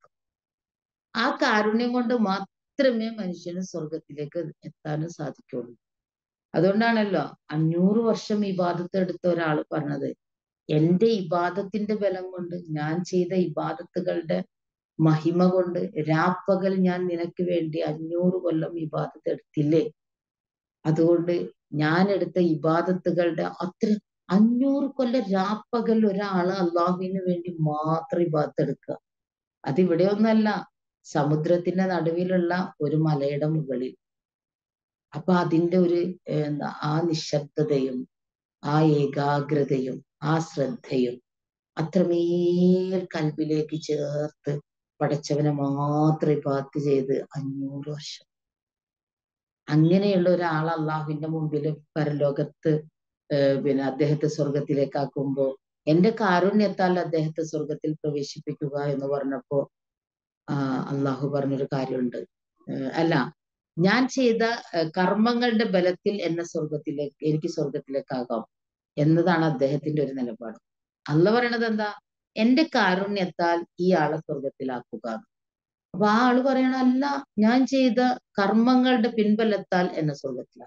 A: ആ കാരുണ്യം കൊണ്ട് മാത്രമേ മനുഷ്യന് സ്വർഗത്തിലേക്ക് എത്താനും സാധിക്കുള്ളൂ അതുകൊണ്ടാണല്ലോ അഞ്ഞൂറ് വർഷം ഇബാദത്ത് എടുത്ത ഒരാൾ പറഞ്ഞത് എന്റെ ഇബാദത്തിന്റെ ബലം കൊണ്ട് ഞാൻ ചെയ്ത ഇബാദത്തുകളുടെ മഹിമ കൊണ്ട് രാപ്പകൽ ഞാൻ നിനക്ക് വേണ്ടി അഞ്ഞൂറ് കൊല്ലം ഇബാദത്ത് എടുത്തില്ലേ അതുകൊണ്ട് ഞാൻ എടുത്ത ഇബാദത്തുകളുടെ അത്ര അഞ്ഞൂറ് കൊല്ലം രാപ്പകൽ ഒരാള് അള്ളാഹുവിന് വേണ്ടി മാത്രം ഇബാദത്ത് എടുക്കുക അതിവിടെ ഒന്നല്ല സമുദ്രത്തിന്റെ നടുവിലുള്ള ഒരു മലയുടെ മുകളിൽ അപ്പൊ അതിന്റെ ഒരു എന്താ ആ നിശബ്ദതയും ആ ഏകാഗ്രതയും ആ ശ്രദ്ധയും അത്രമേൽ കൽബിലേക്ക് ചേർത്ത് പടച്ചവനെ മാത്രം ഇബാത്ത് ചെയ്ത് അഞ്ഞൂറ് വർഷം അങ്ങനെയുള്ള ഒരാൾ അള്ളാഹുവിന്റെ മുമ്പിൽ പരലോകത്ത് പിന്നെ അദ്ദേഹത്തെ സ്വർഗത്തിലേക്കാക്കുമ്പോ എന്റെ കാരുണ്യത്താൽ അദ്ദേഹത്തെ സ്വർഗത്തിൽ പ്രവേശിപ്പിക്കുക എന്ന് പറഞ്ഞപ്പോ ആ അള്ളാഹു പറഞ്ഞൊരു കാര്യമുണ്ട് അല്ല ഞാൻ ചെയ്ത കർമ്മങ്ങളുടെ ബലത്തിൽ എന്നെ സ്വർഗത്തിലേക്ക് എനിക്ക് സ്വർഗത്തിലേക്കാകാം എന്നതാണ് അദ്ദേഹത്തിന്റെ ഒരു നിലപാട് അല്ല പറയണത് എന്താ എന്റെ കാരുണ്യത്താൽ ഈ ആളെ സ്വർഗത്തിലാക്കുക അപ്പൊ ആ ആള് പറയണ അല്ല ഞാൻ ചെയ്ത കർമ്മങ്ങളുടെ പിൻബലത്താൽ എന്നെ സ്വർഗത്തിലാക്കാം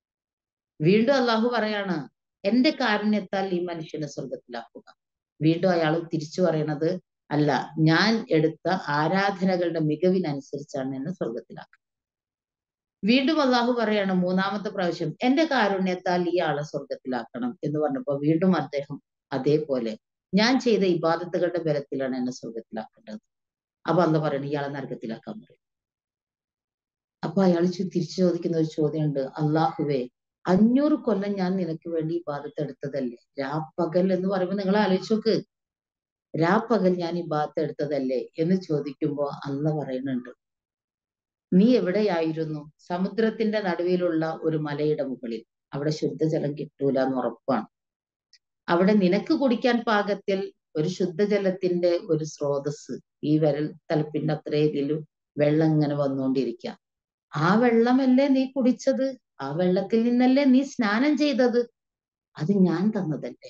A: വീണ്ടും അള്ളാഹു പറയാണ് എന്റെ കാരുണ്യത്താൽ ഈ മനുഷ്യനെ സ്വർഗത്തിലാക്കുക വീണ്ടും അയാൾ തിരിച്ചു പറയണത് അല്ല ഞാൻ എടുത്ത ആരാധനകളുടെ മികവിനനുസരിച്ചാണ് എന്നെ സ്വർഗത്തിലാക്കുക വീണ്ടും അള്ളാഹു പറയാണ് മൂന്നാമത്തെ പ്രാവശ്യം എന്റെ കാരുണ്യത്താൽ ഈ ആളെ സ്വർഗത്തിലാക്കണം എന്ന് പറഞ്ഞപ്പോ വീണ്ടും അദ്ദേഹം അതേപോലെ ഞാൻ ചെയ്ത ഇബാദത്തുകളുടെ ബലത്തിലാണ് എന്നെ സ്വർഗത്തിലാക്കേണ്ടത് അപ്പൊ അന്ന് പറയണ ഇയാളെ നരകത്തിലാക്കാൻ പറയും അപ്പൊ അയാൾ തിരിച്ചു ചോദിക്കുന്ന ഒരു ചോദ്യമുണ്ട് അള്ളാഹുവേ അഞ്ഞൂറ് കൊല്ലം ഞാൻ നിനക്ക് വേണ്ടി ഇബാദത്ത് എടുത്തതല്ലേ രാപ്പകൽ എന്ന് പറയുമ്പോൾ നിങ്ങൾ ആലോചിച്ച് നോക്ക് രാപ്പകൽ ഞാൻ ഇബാദത്ത് എടുത്തതല്ലേ എന്ന് ചോദിക്കുമ്പോ അല്ല പറയുന്നുണ്ട് നീ എവിടെയായിരുന്നു സമുദ്രത്തിന്റെ നടുവിലുള്ള ഒരു മലയുടെ മുകളിൽ അവിടെ ശുദ്ധജലം കിട്ടൂല എന്ന് ഉറപ്പാണ് അവിടെ നിനക്ക് കുടിക്കാൻ പാകത്തിൽ ഒരു ശുദ്ധജലത്തിന്റെ ഒരു സ്രോതസ് ഈ വിരൽ തലപ്പിന്റെ അത്രയിൽ വെള്ളം ഇങ്ങനെ വന്നുകൊണ്ടിരിക്കുക ആ വെള്ളമല്ലേ നീ കുടിച്ചത് ആ വെള്ളത്തിൽ നിന്നല്ലേ നീ സ്നാനം ചെയ്തത് അത് ഞാൻ തന്നതല്ലേ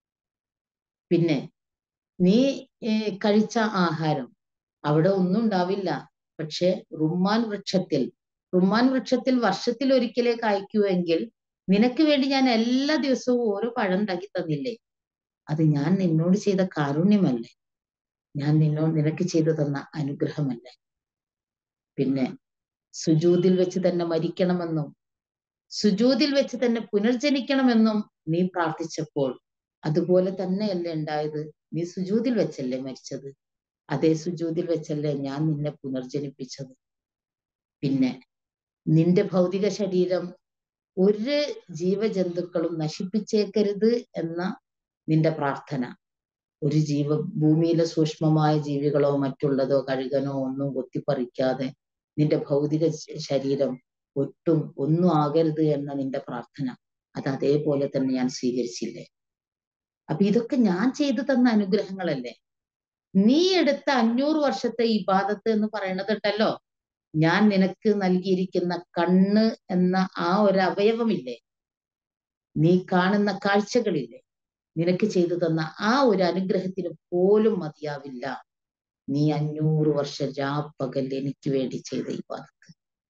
A: പിന്നെ നീ കഴിച്ച ആഹാരം അവിടെ ഒന്നും ഉണ്ടാവില്ല പക്ഷെ റുമ്മാൻ വൃക്ഷത്തിൽ റുമ്മാൻ വൃക്ഷത്തിൽ വർഷത്തിൽ ഒരിക്കലേ കായ്ക്കുമെങ്കിൽ നിനക്ക് വേണ്ടി ഞാൻ എല്ലാ ദിവസവും ഓരോ പഴം ഉണ്ടാക്കി തന്നില്ലേ അത് ഞാൻ നിന്നോട് ചെയ്ത കാരുണ്യമല്ലേ ഞാൻ നിന്നോട് നിനക്ക് ചെയ്തു തന്ന അനുഗ്രഹമല്ലേ പിന്നെ സുജൂതിൽ വെച്ച് തന്നെ മരിക്കണമെന്നും സുജൂതിൽ വെച്ച് തന്നെ പുനർജനിക്കണമെന്നും നീ പ്രാർത്ഥിച്ചപ്പോൾ അതുപോലെ തന്നെയല്ലേ ഉണ്ടായത് നീ സുജൂതിൽ വെച്ചല്ലേ മരിച്ചത് അതേ സുജൂതിൽ വെച്ചല്ലേ ഞാൻ നിന്നെ പുനർജനിപ്പിച്ചത് പിന്നെ നിന്റെ ഭൗതിക ശരീരം ഒരു ജീവജന്തുക്കളും നശിപ്പിച്ചേക്കരുത് എന്ന നിന്റെ പ്രാർത്ഥന ഒരു ജീവ ഭൂമിയിലെ സൂക്ഷ്മമായ ജീവികളോ മറ്റുള്ളതോ കഴുകനോ ഒന്നും കൊത്തിപ്പറിക്കാതെ നിന്റെ ഭൗതിക ശരീരം ഒട്ടും ഒന്നും ആകരുത് എന്ന നിന്റെ പ്രാർത്ഥന അത് അതേപോലെ തന്നെ ഞാൻ സ്വീകരിച്ചില്ലേ അപ്പൊ ഇതൊക്കെ ഞാൻ ചെയ്തു തന്ന അനുഗ്രഹങ്ങളല്ലേ നീ എടുത്ത അഞ്ഞൂറ് വർഷത്തെ ഇബാദത്ത് എന്ന് പറയണതുണ്ടല്ലോ ഞാൻ നിനക്ക് നൽകിയിരിക്കുന്ന കണ്ണ് എന്ന ആ ഒരു അവയവമില്ലേ നീ കാണുന്ന കാഴ്ചകളില്ലേ നിനക്ക് ചെയ്തു തന്ന ആ ഒരു അനുഗ്രഹത്തിന് പോലും മതിയാവില്ല നീ അഞ്ഞൂറ് വർഷം രാപ്പകൽ എനിക്ക് വേണ്ടി ചെയ്ത ഈ വാക്ക്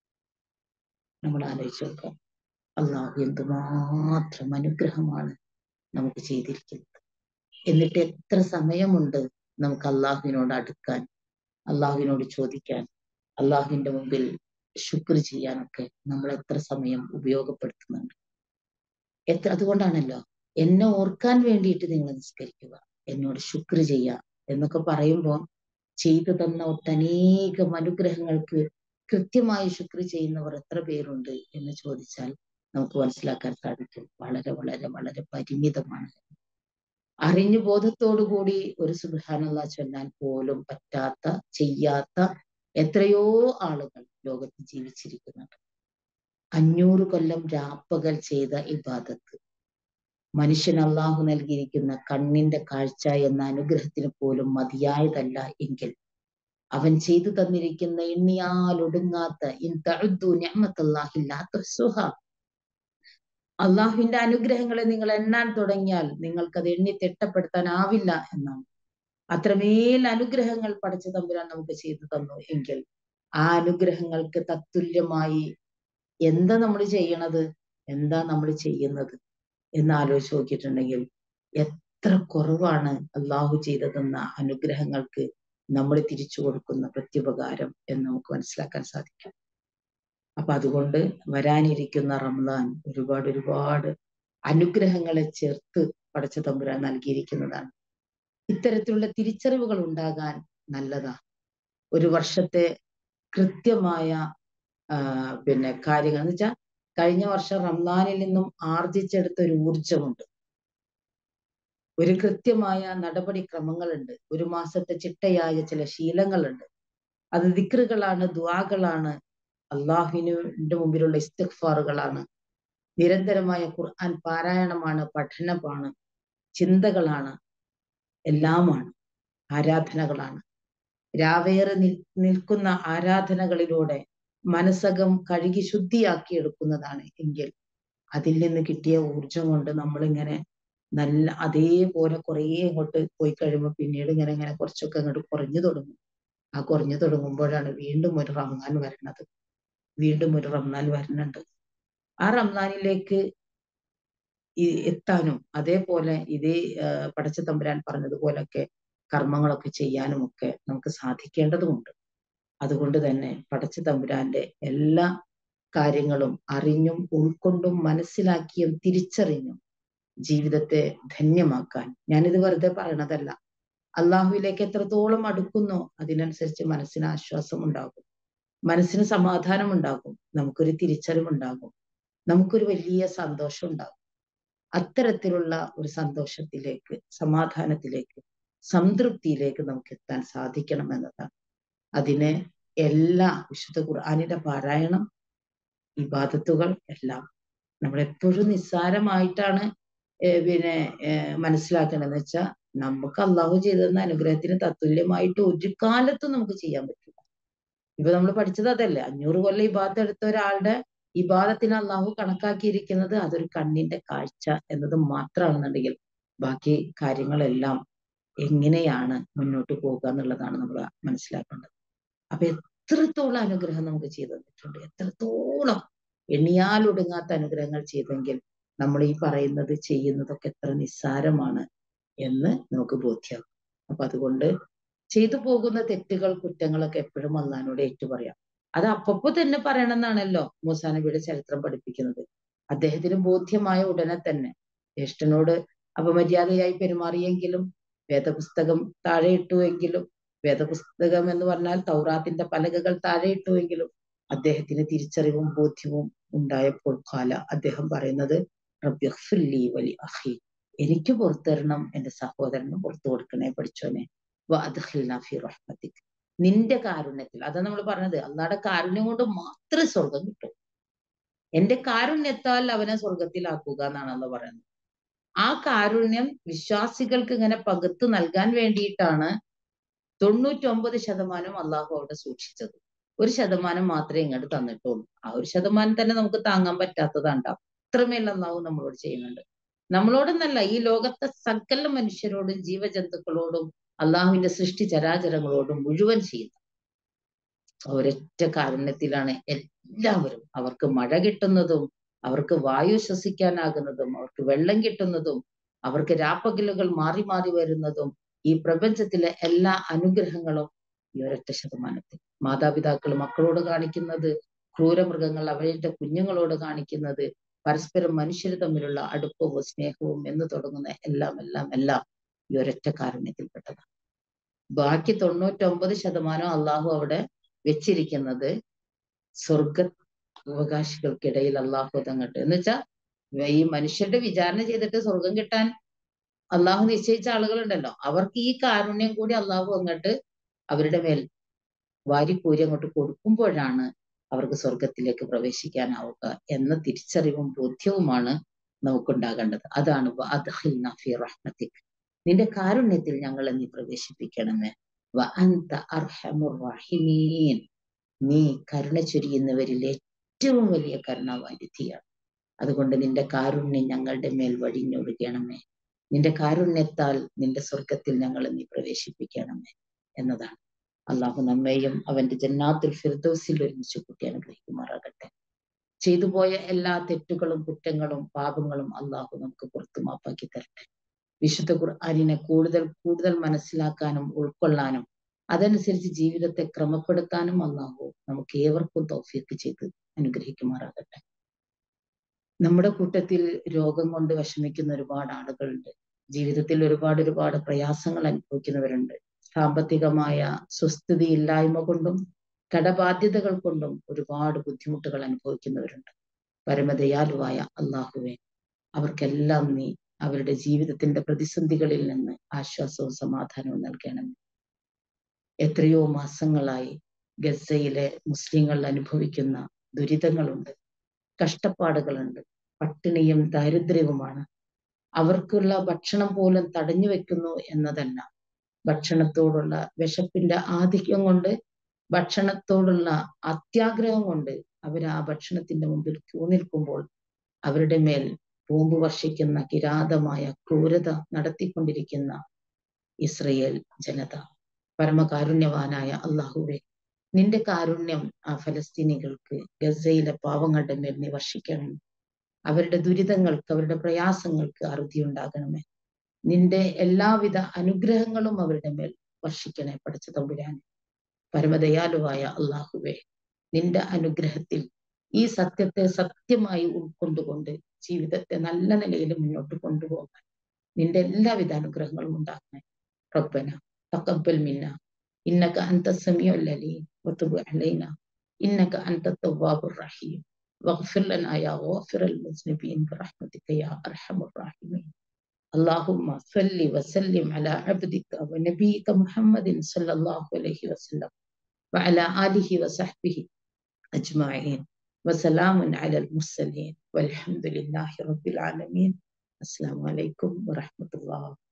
A: നമ്മൾ ആലോചിച്ച് നോക്കാം അള്ളാഹു എന്തുമാത്രം അനുഗ്രഹമാണ് നമുക്ക് ചെയ്തിരിക്കുന്നത് എന്നിട്ട് എത്ര സമയമുണ്ട് നമുക്ക് അള്ളാഹുവിനോട് അടുക്കാൻ അള്ളാഹുവിനോട് ചോദിക്കാൻ അള്ളാഹുവിന്റെ മുമ്പിൽ ശുക്ർ ചെയ്യാനൊക്കെ നമ്മൾ എത്ര സമയം ഉപയോഗപ്പെടുത്തുന്നുണ്ട് എത്ര അതുകൊണ്ടാണല്ലോ എന്നെ ഓർക്കാൻ വേണ്ടിയിട്ട് നിങ്ങൾ നിസ്കരിക്കുക എന്നോട് ശുക്ർ ചെയ്യുക എന്നൊക്കെ പറയുമ്പോൾ ചെയ്തു തന്ന ഒട്ടനേകം അനുഗ്രഹങ്ങൾക്ക് കൃത്യമായി ശുക്ർ ചെയ്യുന്നവർ എത്ര പേരുണ്ട് എന്ന് ചോദിച്ചാൽ നമുക്ക് മനസ്സിലാക്കാൻ സാധിക്കും വളരെ വളരെ വളരെ പരിമിതമാണ് അറിഞ്ഞു ബോധത്തോടുകൂടി ഒരു സുബാനുള്ള ചൊല്ലാൻ പോലും പറ്റാത്ത ചെയ്യാത്ത എത്രയോ ആളുകൾ ലോകത്ത് ജീവിച്ചിരിക്കുന്നുണ്ട് അഞ്ഞൂറ് കൊല്ലം രാപ്പകൽ ചെയ്ത ഇബാദത്ത് മനുഷ്യൻ അള്ളാഹു നൽകിയിരിക്കുന്ന കണ്ണിന്റെ കാഴ്ച എന്ന അനുഗ്രഹത്തിന് പോലും മതിയായതല്ല എങ്കിൽ അവൻ ചെയ്തു തന്നിരിക്കുന്ന എണ്ണിയാലൊടുങ്ങാത്ത ഇൻ തഴുദ്ദു നിഅമത്തല്ലാഹില്ലാത്ത അള്ളാഹുവിന്റെ അനുഗ്രഹങ്ങളെ നിങ്ങൾ എണ്ണാൻ തുടങ്ങിയാൽ നിങ്ങൾക്കത് എണ്ണി തിട്ടപ്പെടുത്താനാവില്ല എന്നാണ് അത്രമേൽ അനുഗ്രഹങ്ങൾ പഠിച്ച തമ്പുരാൻ നമുക്ക് ചെയ്തു തന്നു എങ്കിൽ ആ അനുഗ്രഹങ്ങൾക്ക് തത്തുല്യമായി എന്താ നമ്മൾ ചെയ്യണത് എന്താ നമ്മൾ ചെയ്യുന്നത് എന്ന് ആലോചിച്ച് നോക്കിയിട്ടുണ്ടെങ്കിൽ എത്ര കുറവാണ് അള്ളാഹു ചെയ്തു തന്ന അനുഗ്രഹങ്ങൾക്ക് നമ്മൾ തിരിച്ചു കൊടുക്കുന്ന പ്രത്യുപകാരം എന്ന് നമുക്ക് മനസ്സിലാക്കാൻ സാധിക്കും അപ്പൊ അതുകൊണ്ട് വരാനിരിക്കുന്ന റംസാൻ ഒരുപാട് ഒരുപാട് അനുഗ്രഹങ്ങളെ ചേർത്ത് പടച്ച തമ്പുരാൻ നൽകിയിരിക്കുന്നതാണ് ഇത്തരത്തിലുള്ള തിരിച്ചറിവുകൾ ഉണ്ടാകാൻ നല്ലതാ ഒരു വർഷത്തെ കൃത്യമായ പിന്നെ കാര്യങ്ങൾ എന്ന് വെച്ചാൽ കഴിഞ്ഞ വർഷം റംസാനിൽ നിന്നും ആർജിച്ചെടുത്ത ഒരു ഊർജമുണ്ട് ഒരു കൃത്യമായ നടപടിക്രമങ്ങളുണ്ട് ഒരു മാസത്തെ ചിട്ടയായ ചില ശീലങ്ങളുണ്ട് അത് ദിക്റുകളാണ് ദ്വാകളാണ് അള്ളാഹുവിന്റെ മുമ്പിലുള്ള ഇസ്തിഗ്ഫാറുകളാണ് നിരന്തരമായ ഖുർആൻ പാരായണമാണ് പഠനമാണ് ചിന്തകളാണ് എല്ലാമാണ് ആരാധനകളാണ് രാവേറെ നിൽ നിൽക്കുന്ന ആരാധനകളിലൂടെ മനസ്സകം കഴുകി ശുദ്ധിയാക്കി എടുക്കുന്നതാണ് എങ്കിൽ അതിൽ നിന്ന് കിട്ടിയ ഊർജം കൊണ്ട് നമ്മളിങ്ങനെ നല്ല അതേപോലെ കുറേ ഇങ്ങോട്ട് പോയി കഴിയുമ്പോൾ പിന്നീട് ഇങ്ങനെ ഇങ്ങനെ കുറച്ചൊക്കെ അങ്ങോട്ട് കുറഞ്ഞു തുടങ്ങും ആ കുറഞ്ഞു തുടങ്ങുമ്പോഴാണ് വീണ്ടും ഒരു റംസാൻ വരുന്നത് വീണ്ടും ഒരു റംസാൻ വരുന്നുണ്ട് ആ റംസാനിലേക്ക് എത്താനും അതേപോലെ ഇതേ പടച്ച തമ്പുരാൻ പറഞ്ഞതുപോലൊക്കെ കർമ്മങ്ങളൊക്കെ ചെയ്യാനും ഒക്കെ നമുക്ക് സാധിക്കേണ്ടതുമുണ്ട് അതുകൊണ്ട് തന്നെ പടച്ച തമ്പുരാന്റെ എല്ലാ കാര്യങ്ങളും അറിഞ്ഞും ഉൾക്കൊണ്ടും മനസ്സിലാക്കിയും തിരിച്ചറിഞ്ഞും ജീവിതത്തെ ധന്യമാക്കാൻ ഞാനിത് വെറുതെ പറയണതല്ല അള്ളാഹുവിലേക്ക് എത്രത്തോളം അടുക്കുന്നോ അതിനനുസരിച്ച് മനസ്സിന് ആശ്വാസം ഉണ്ടാകും മനസ്സിന് സമാധാനം ഉണ്ടാകും നമുക്കൊരു തിരിച്ചറിവുണ്ടാകും നമുക്കൊരു വലിയ സന്തോഷം ഉണ്ടാകും അത്തരത്തിലുള്ള ഒരു സന്തോഷത്തിലേക്ക് സമാധാനത്തിലേക്ക് സംതൃപ്തിയിലേക്ക് നമുക്ക് എത്താൻ സാധിക്കണം എന്നതാണ് അതിന് എല്ലാ വിശുദ്ധ ഖുർആാനിന്റെ പാരായണം ഇബാദത്തുകൾ എല്ലാം നമ്മൾ എപ്പോഴും നിസ്സാരമായിട്ടാണ് പിന്നെ മനസ്സിലാക്കേണ്ടതെന്ന് വെച്ചാൽ നമുക്ക് അള്ളാഹു ചെയ്തെന്ന അനുഗ്രഹത്തിന് തത്തുല്യമായിട്ട് ഒരു കാലത്തും നമുക്ക് ചെയ്യാൻ പറ്റില്ല ഇപ്പൊ നമ്മൾ പഠിച്ചത് അതല്ലേ അഞ്ഞൂറ് കൊല്ലം ഇബാദത്ത് എടുത്ത ഒരാളുടെ ഇബാദത്തിന് അള്ളാഹു കണക്കാക്കിയിരിക്കുന്നത് അതൊരു കണ്ണിന്റെ കാഴ്ച എന്നത് മാത്രമാണെന്നുണ്ടെങ്കിൽ ബാക്കി കാര്യങ്ങളെല്ലാം എങ്ങനെയാണ് മുന്നോട്ട് പോകുക എന്നുള്ളതാണ് നമ്മൾ മനസ്സിലാക്കേണ്ടത് അപ്പൊ എത്രത്തോളം അനുഗ്രഹം നമുക്ക് ചെയ്തു തന്നിട്ടുണ്ട് എത്രത്തോളം എണ്ണിയാലൊടുങ്ങാത്ത അനുഗ്രഹങ്ങൾ ചെയ്തെങ്കിൽ നമ്മൾ ഈ പറയുന്നത് ചെയ്യുന്നതൊക്കെ എത്ര നിസ്സാരമാണ് എന്ന് നമുക്ക് ബോധ്യമാകും അപ്പൊ അതുകൊണ്ട് ചെയ്തു പോകുന്ന തെറ്റുകൾ കുറ്റങ്ങളൊക്കെ എപ്പോഴും അള്ളഹാനോട് ഏറ്റുപറയാം അത് അപ്പപ്പോ തന്നെ പറയണമെന്നാണല്ലോ മൂസാ നബിയുടെ ചരിത്രം പഠിപ്പിക്കുന്നത് അദ്ദേഹത്തിന് ബോധ്യമായ ഉടനെ തന്നെ ജ്യേഷ്ഠനോട് അപമര്യാദയായി പെരുമാറിയെങ്കിലും വേദപുസ്തകം താഴെ ഇട്ടുവെങ്കിലും വേദപുസ്തകം എന്ന് പറഞ്ഞാൽ തൗറാത്തിന്റെ പലകകൾ താഴെ ഇട്ടുവെങ്കിലും അദ്ദേഹത്തിന് തിരിച്ചറിവും ബോധ്യവും ഉണ്ടായപ്പോൾ കാല അദ്ദേഹം പറയുന്നത് റബ്യഹ്ഫുല്ലി വലി അഹി എനിക്ക് പുറത്തു തരണം എന്റെ സഹോദരന് പുറത്തു കൊടുക്കണേ പഠിച്ചോനെ ഫി റഹ്മത്തിക് നിന്റെ കാരുണ്യത്തിൽ അതാ നമ്മൾ പറഞ്ഞത് അള്ളാടെ കാരുണ്യം കൊണ്ട് മാത്രമേ സ്വർഗം കിട്ടൂ എന്റെ കാരുണ്യത്താൽ അവനെ സ്വർഗത്തിലാക്കുക എന്നാണ് അള്ള പറയുന്നത് ആ കാരുണ്യം വിശ്വാസികൾക്ക് ഇങ്ങനെ പകുത്തു നൽകാൻ വേണ്ടിയിട്ടാണ് തൊണ്ണൂറ്റൊമ്പത് ശതമാനം അള്ളാഹു അവിടെ സൂക്ഷിച്ചത് ഒരു ശതമാനം മാത്രമേ ഇങ്ങോട്ട് തന്നിട്ടുള്ളൂ ആ ഒരു ശതമാനം തന്നെ നമുക്ക് താങ്ങാൻ പറ്റാത്തതാണ്ടാവും അത്രമേൽ അള്ളാഹു നമ്മളോട് ചെയ്യുന്നുണ്ട് നമ്മളോടൊന്നല്ല ഈ ലോകത്തെ സകല മനുഷ്യരോടും ജീവജന്തുക്കളോടും അള്ളാഹുവിന്റെ സൃഷ്ടി ചരാചരങ്ങളോടും മുഴുവൻ ചെയ്യുന്നു ഒരൊറ്റ കാരുണ്യത്തിലാണ് എല്ലാവരും അവർക്ക് മഴ കിട്ടുന്നതും അവർക്ക് വായു ശ്വസിക്കാനാകുന്നതും അവർക്ക് വെള്ളം കിട്ടുന്നതും അവർക്ക് രാപ്പകലുകൾ മാറി മാറി വരുന്നതും ഈ പ്രപഞ്ചത്തിലെ എല്ലാ അനുഗ്രഹങ്ങളും ഈ ഒരൊറ്റ ശതമാനത്തിൽ മാതാപിതാക്കൾ മക്കളോട് കാണിക്കുന്നത് ക്രൂരമൃഗങ്ങൾ അവരുടെ കുഞ്ഞുങ്ങളോട് കാണിക്കുന്നത് പരസ്പരം മനുഷ്യർ തമ്മിലുള്ള അടുപ്പവും സ്നേഹവും എന്ന് തുടങ്ങുന്ന എല്ലാം എല്ലാം എല്ലാം ഈ ഒരൊറ്റ കാരുണ്യത്തിൽപ്പെട്ടതാണ് ബാക്കി തൊണ്ണൂറ്റൊമ്പത് ശതമാനം അള്ളാഹു അവിടെ വെച്ചിരിക്കുന്നത് സ്വർഗ അവകാശികൾക്കിടയിൽ അള്ളാഹു തങ്ങട്ട് എന്ന് വെച്ചാൽ ഈ മനുഷ്യരുടെ വിചാരണ ചെയ്തിട്ട് സ്വർഗം കിട്ടാൻ അള്ളാഹു നിശ്ചയിച്ച ആളുകളുണ്ടല്ലോ അവർക്ക് ഈ കാരുണ്യം കൂടി അള്ളാഹു അങ്ങോട്ട് അവരുടെ മേൽ വാരിക്കൂരി അങ്ങോട്ട് കൊടുക്കുമ്പോഴാണ് അവർക്ക് സ്വർഗത്തിലേക്ക് പ്രവേശിക്കാനാവുക എന്ന തിരിച്ചറിവും ബോധ്യവുമാണ് നമുക്കുണ്ടാകേണ്ടത് അതാണ് റഹ്മത്തിക് നിന്റെ കാരുണ്യത്തിൽ ഞങ്ങളെ നീ പ്രവേശിപ്പിക്കണമേ നീ കരുണ ചൊരിയുന്നവരിൽ ഏറ്റവും വലിയ കരുണാവാരിധിയാണ് അതുകൊണ്ട് നിന്റെ കാരുണ്യം ഞങ്ങളുടെ മേൽ വഴിഞ്ഞൊടുക്കണമേ നിന്റെ കാരുണ്യത്താൽ നിന്റെ സ്വർഗത്തിൽ ഞങ്ങളെ നീ പ്രവേശിപ്പിക്കണമേ എന്നതാണ് അള്ളാഹു നമ്മെയും അവന്റെ ജന്നാത്തുൽ ഫിർദോസിൽ ഒരുമിച്ച് കുട്ടി അനുഗ്രഹിക്കുമാറാകട്ടെ ചെയ്തു പോയ എല്ലാ തെറ്റുകളും കുറ്റങ്ങളും പാപങ്ങളും അള്ളാഹു നമുക്ക് പുറത്തു മാപ്പാക്കി തരട്ടെ വിശുദ്ധ ഖുർആാനിനെ കൂടുതൽ കൂടുതൽ മനസ്സിലാക്കാനും ഉൾക്കൊള്ളാനും അതനുസരിച്ച് ജീവിതത്തെ ക്രമപ്പെടുത്താനും അള്ളാഹു നമുക്ക് ഏവർക്കും തൗഫീക്ക് ചെയ്ത് അനുഗ്രഹിക്കുമാറാകട്ടെ നമ്മുടെ കൂട്ടത്തിൽ രോഗം കൊണ്ട് വിഷമിക്കുന്ന ഒരുപാട് ആളുകളുണ്ട് ജീവിതത്തിൽ ഒരുപാട് ഒരുപാട് പ്രയാസങ്ങൾ അനുഭവിക്കുന്നവരുണ്ട് സാമ്പത്തികമായ സ്വസ്ഥതയില്ലായ്മ കൊണ്ടും കടബാധ്യതകൾ കൊണ്ടും ഒരുപാട് ബുദ്ധിമുട്ടുകൾ അനുഭവിക്കുന്നവരുണ്ട് പരമദയാലുവായ അള്ളാഹുവെ അവർക്കെല്ലാം നീ അവരുടെ ജീവിതത്തിന്റെ പ്രതിസന്ധികളിൽ നിന്ന് ആശ്വാസവും സമാധാനവും നൽകണം എത്രയോ മാസങ്ങളായി ഗസയിലെ മുസ്ലിങ്ങൾ അനുഭവിക്കുന്ന ദുരിതങ്ങളുണ്ട് കഷ്ടപ്പാടുകളുണ്ട് പട്ടിണിയും ദാരിദ്ര്യവുമാണ് അവർക്കുള്ള ഭക്ഷണം പോലും തടഞ്ഞു വെക്കുന്നു എന്നതല്ല ഭക്ഷണത്തോടുള്ള വിശപ്പിന്റെ ആധിക്യം കൊണ്ട് ഭക്ഷണത്തോടുള്ള അത്യാഗ്രഹം കൊണ്ട് അവർ ആ ഭക്ഷണത്തിന്റെ മുമ്പിൽ ക്യൂ നിൽക്കുമ്പോൾ അവരുടെ മേൽ ബോംബ് വർഷിക്കുന്ന കിരാതമായ ക്രൂരത നടത്തിക്കൊണ്ടിരിക്കുന്ന ഇസ്രയേൽ ജനത പരമകാരുണ്യവാനായ അള്ളാഹുവെ നിന്റെ കാരുണ്യം ആ ഫലസ്തീനികൾക്ക് ഗസയിലെ പാവങ്ങളുടെ മേൽ നീ വർഷിക്കണം അവരുടെ ദുരിതങ്ങൾക്ക് അവരുടെ പ്രയാസങ്ങൾക്ക് അറുതി ഉണ്ടാകണമേ നിന്റെ എല്ലാവിധ അനുഗ്രഹങ്ങളും അവരുടെ മേൽ വർഷിക്കണേ പഠിച്ച തമ്പുരാൻ പരമദയാലുവായ അള്ളാഹുവെ നിന്റെ അനുഗ്രഹത്തിൽ ഈ സത്യത്തെ സത്യമായി ഉൾക്കൊണ്ടുകൊണ്ട് ജീവിതത്തെ നല്ല നിലയിൽ മുന്നോട്ട് കൊണ്ടുപോകാൻ നിന്റെ എല്ലാവിധ അനുഗ്രഹങ്ങളും ഉണ്ടാകണേ റബ്ബന തക്കബൽ മിന്ന إنك أنت السميع العليم وتب علينا إنك أنت التواب الرحيم واغفر لنا يا غافر المذنبين برحمتك يا أرحم الراحمين اللهم صل وسلم على عبدك ونبيك محمد صلى الله عليه وسلم وعلى آله وصحبه أجمعين وسلام على المرسلين والحمد لله رب العالمين السلام عليكم ورحمة الله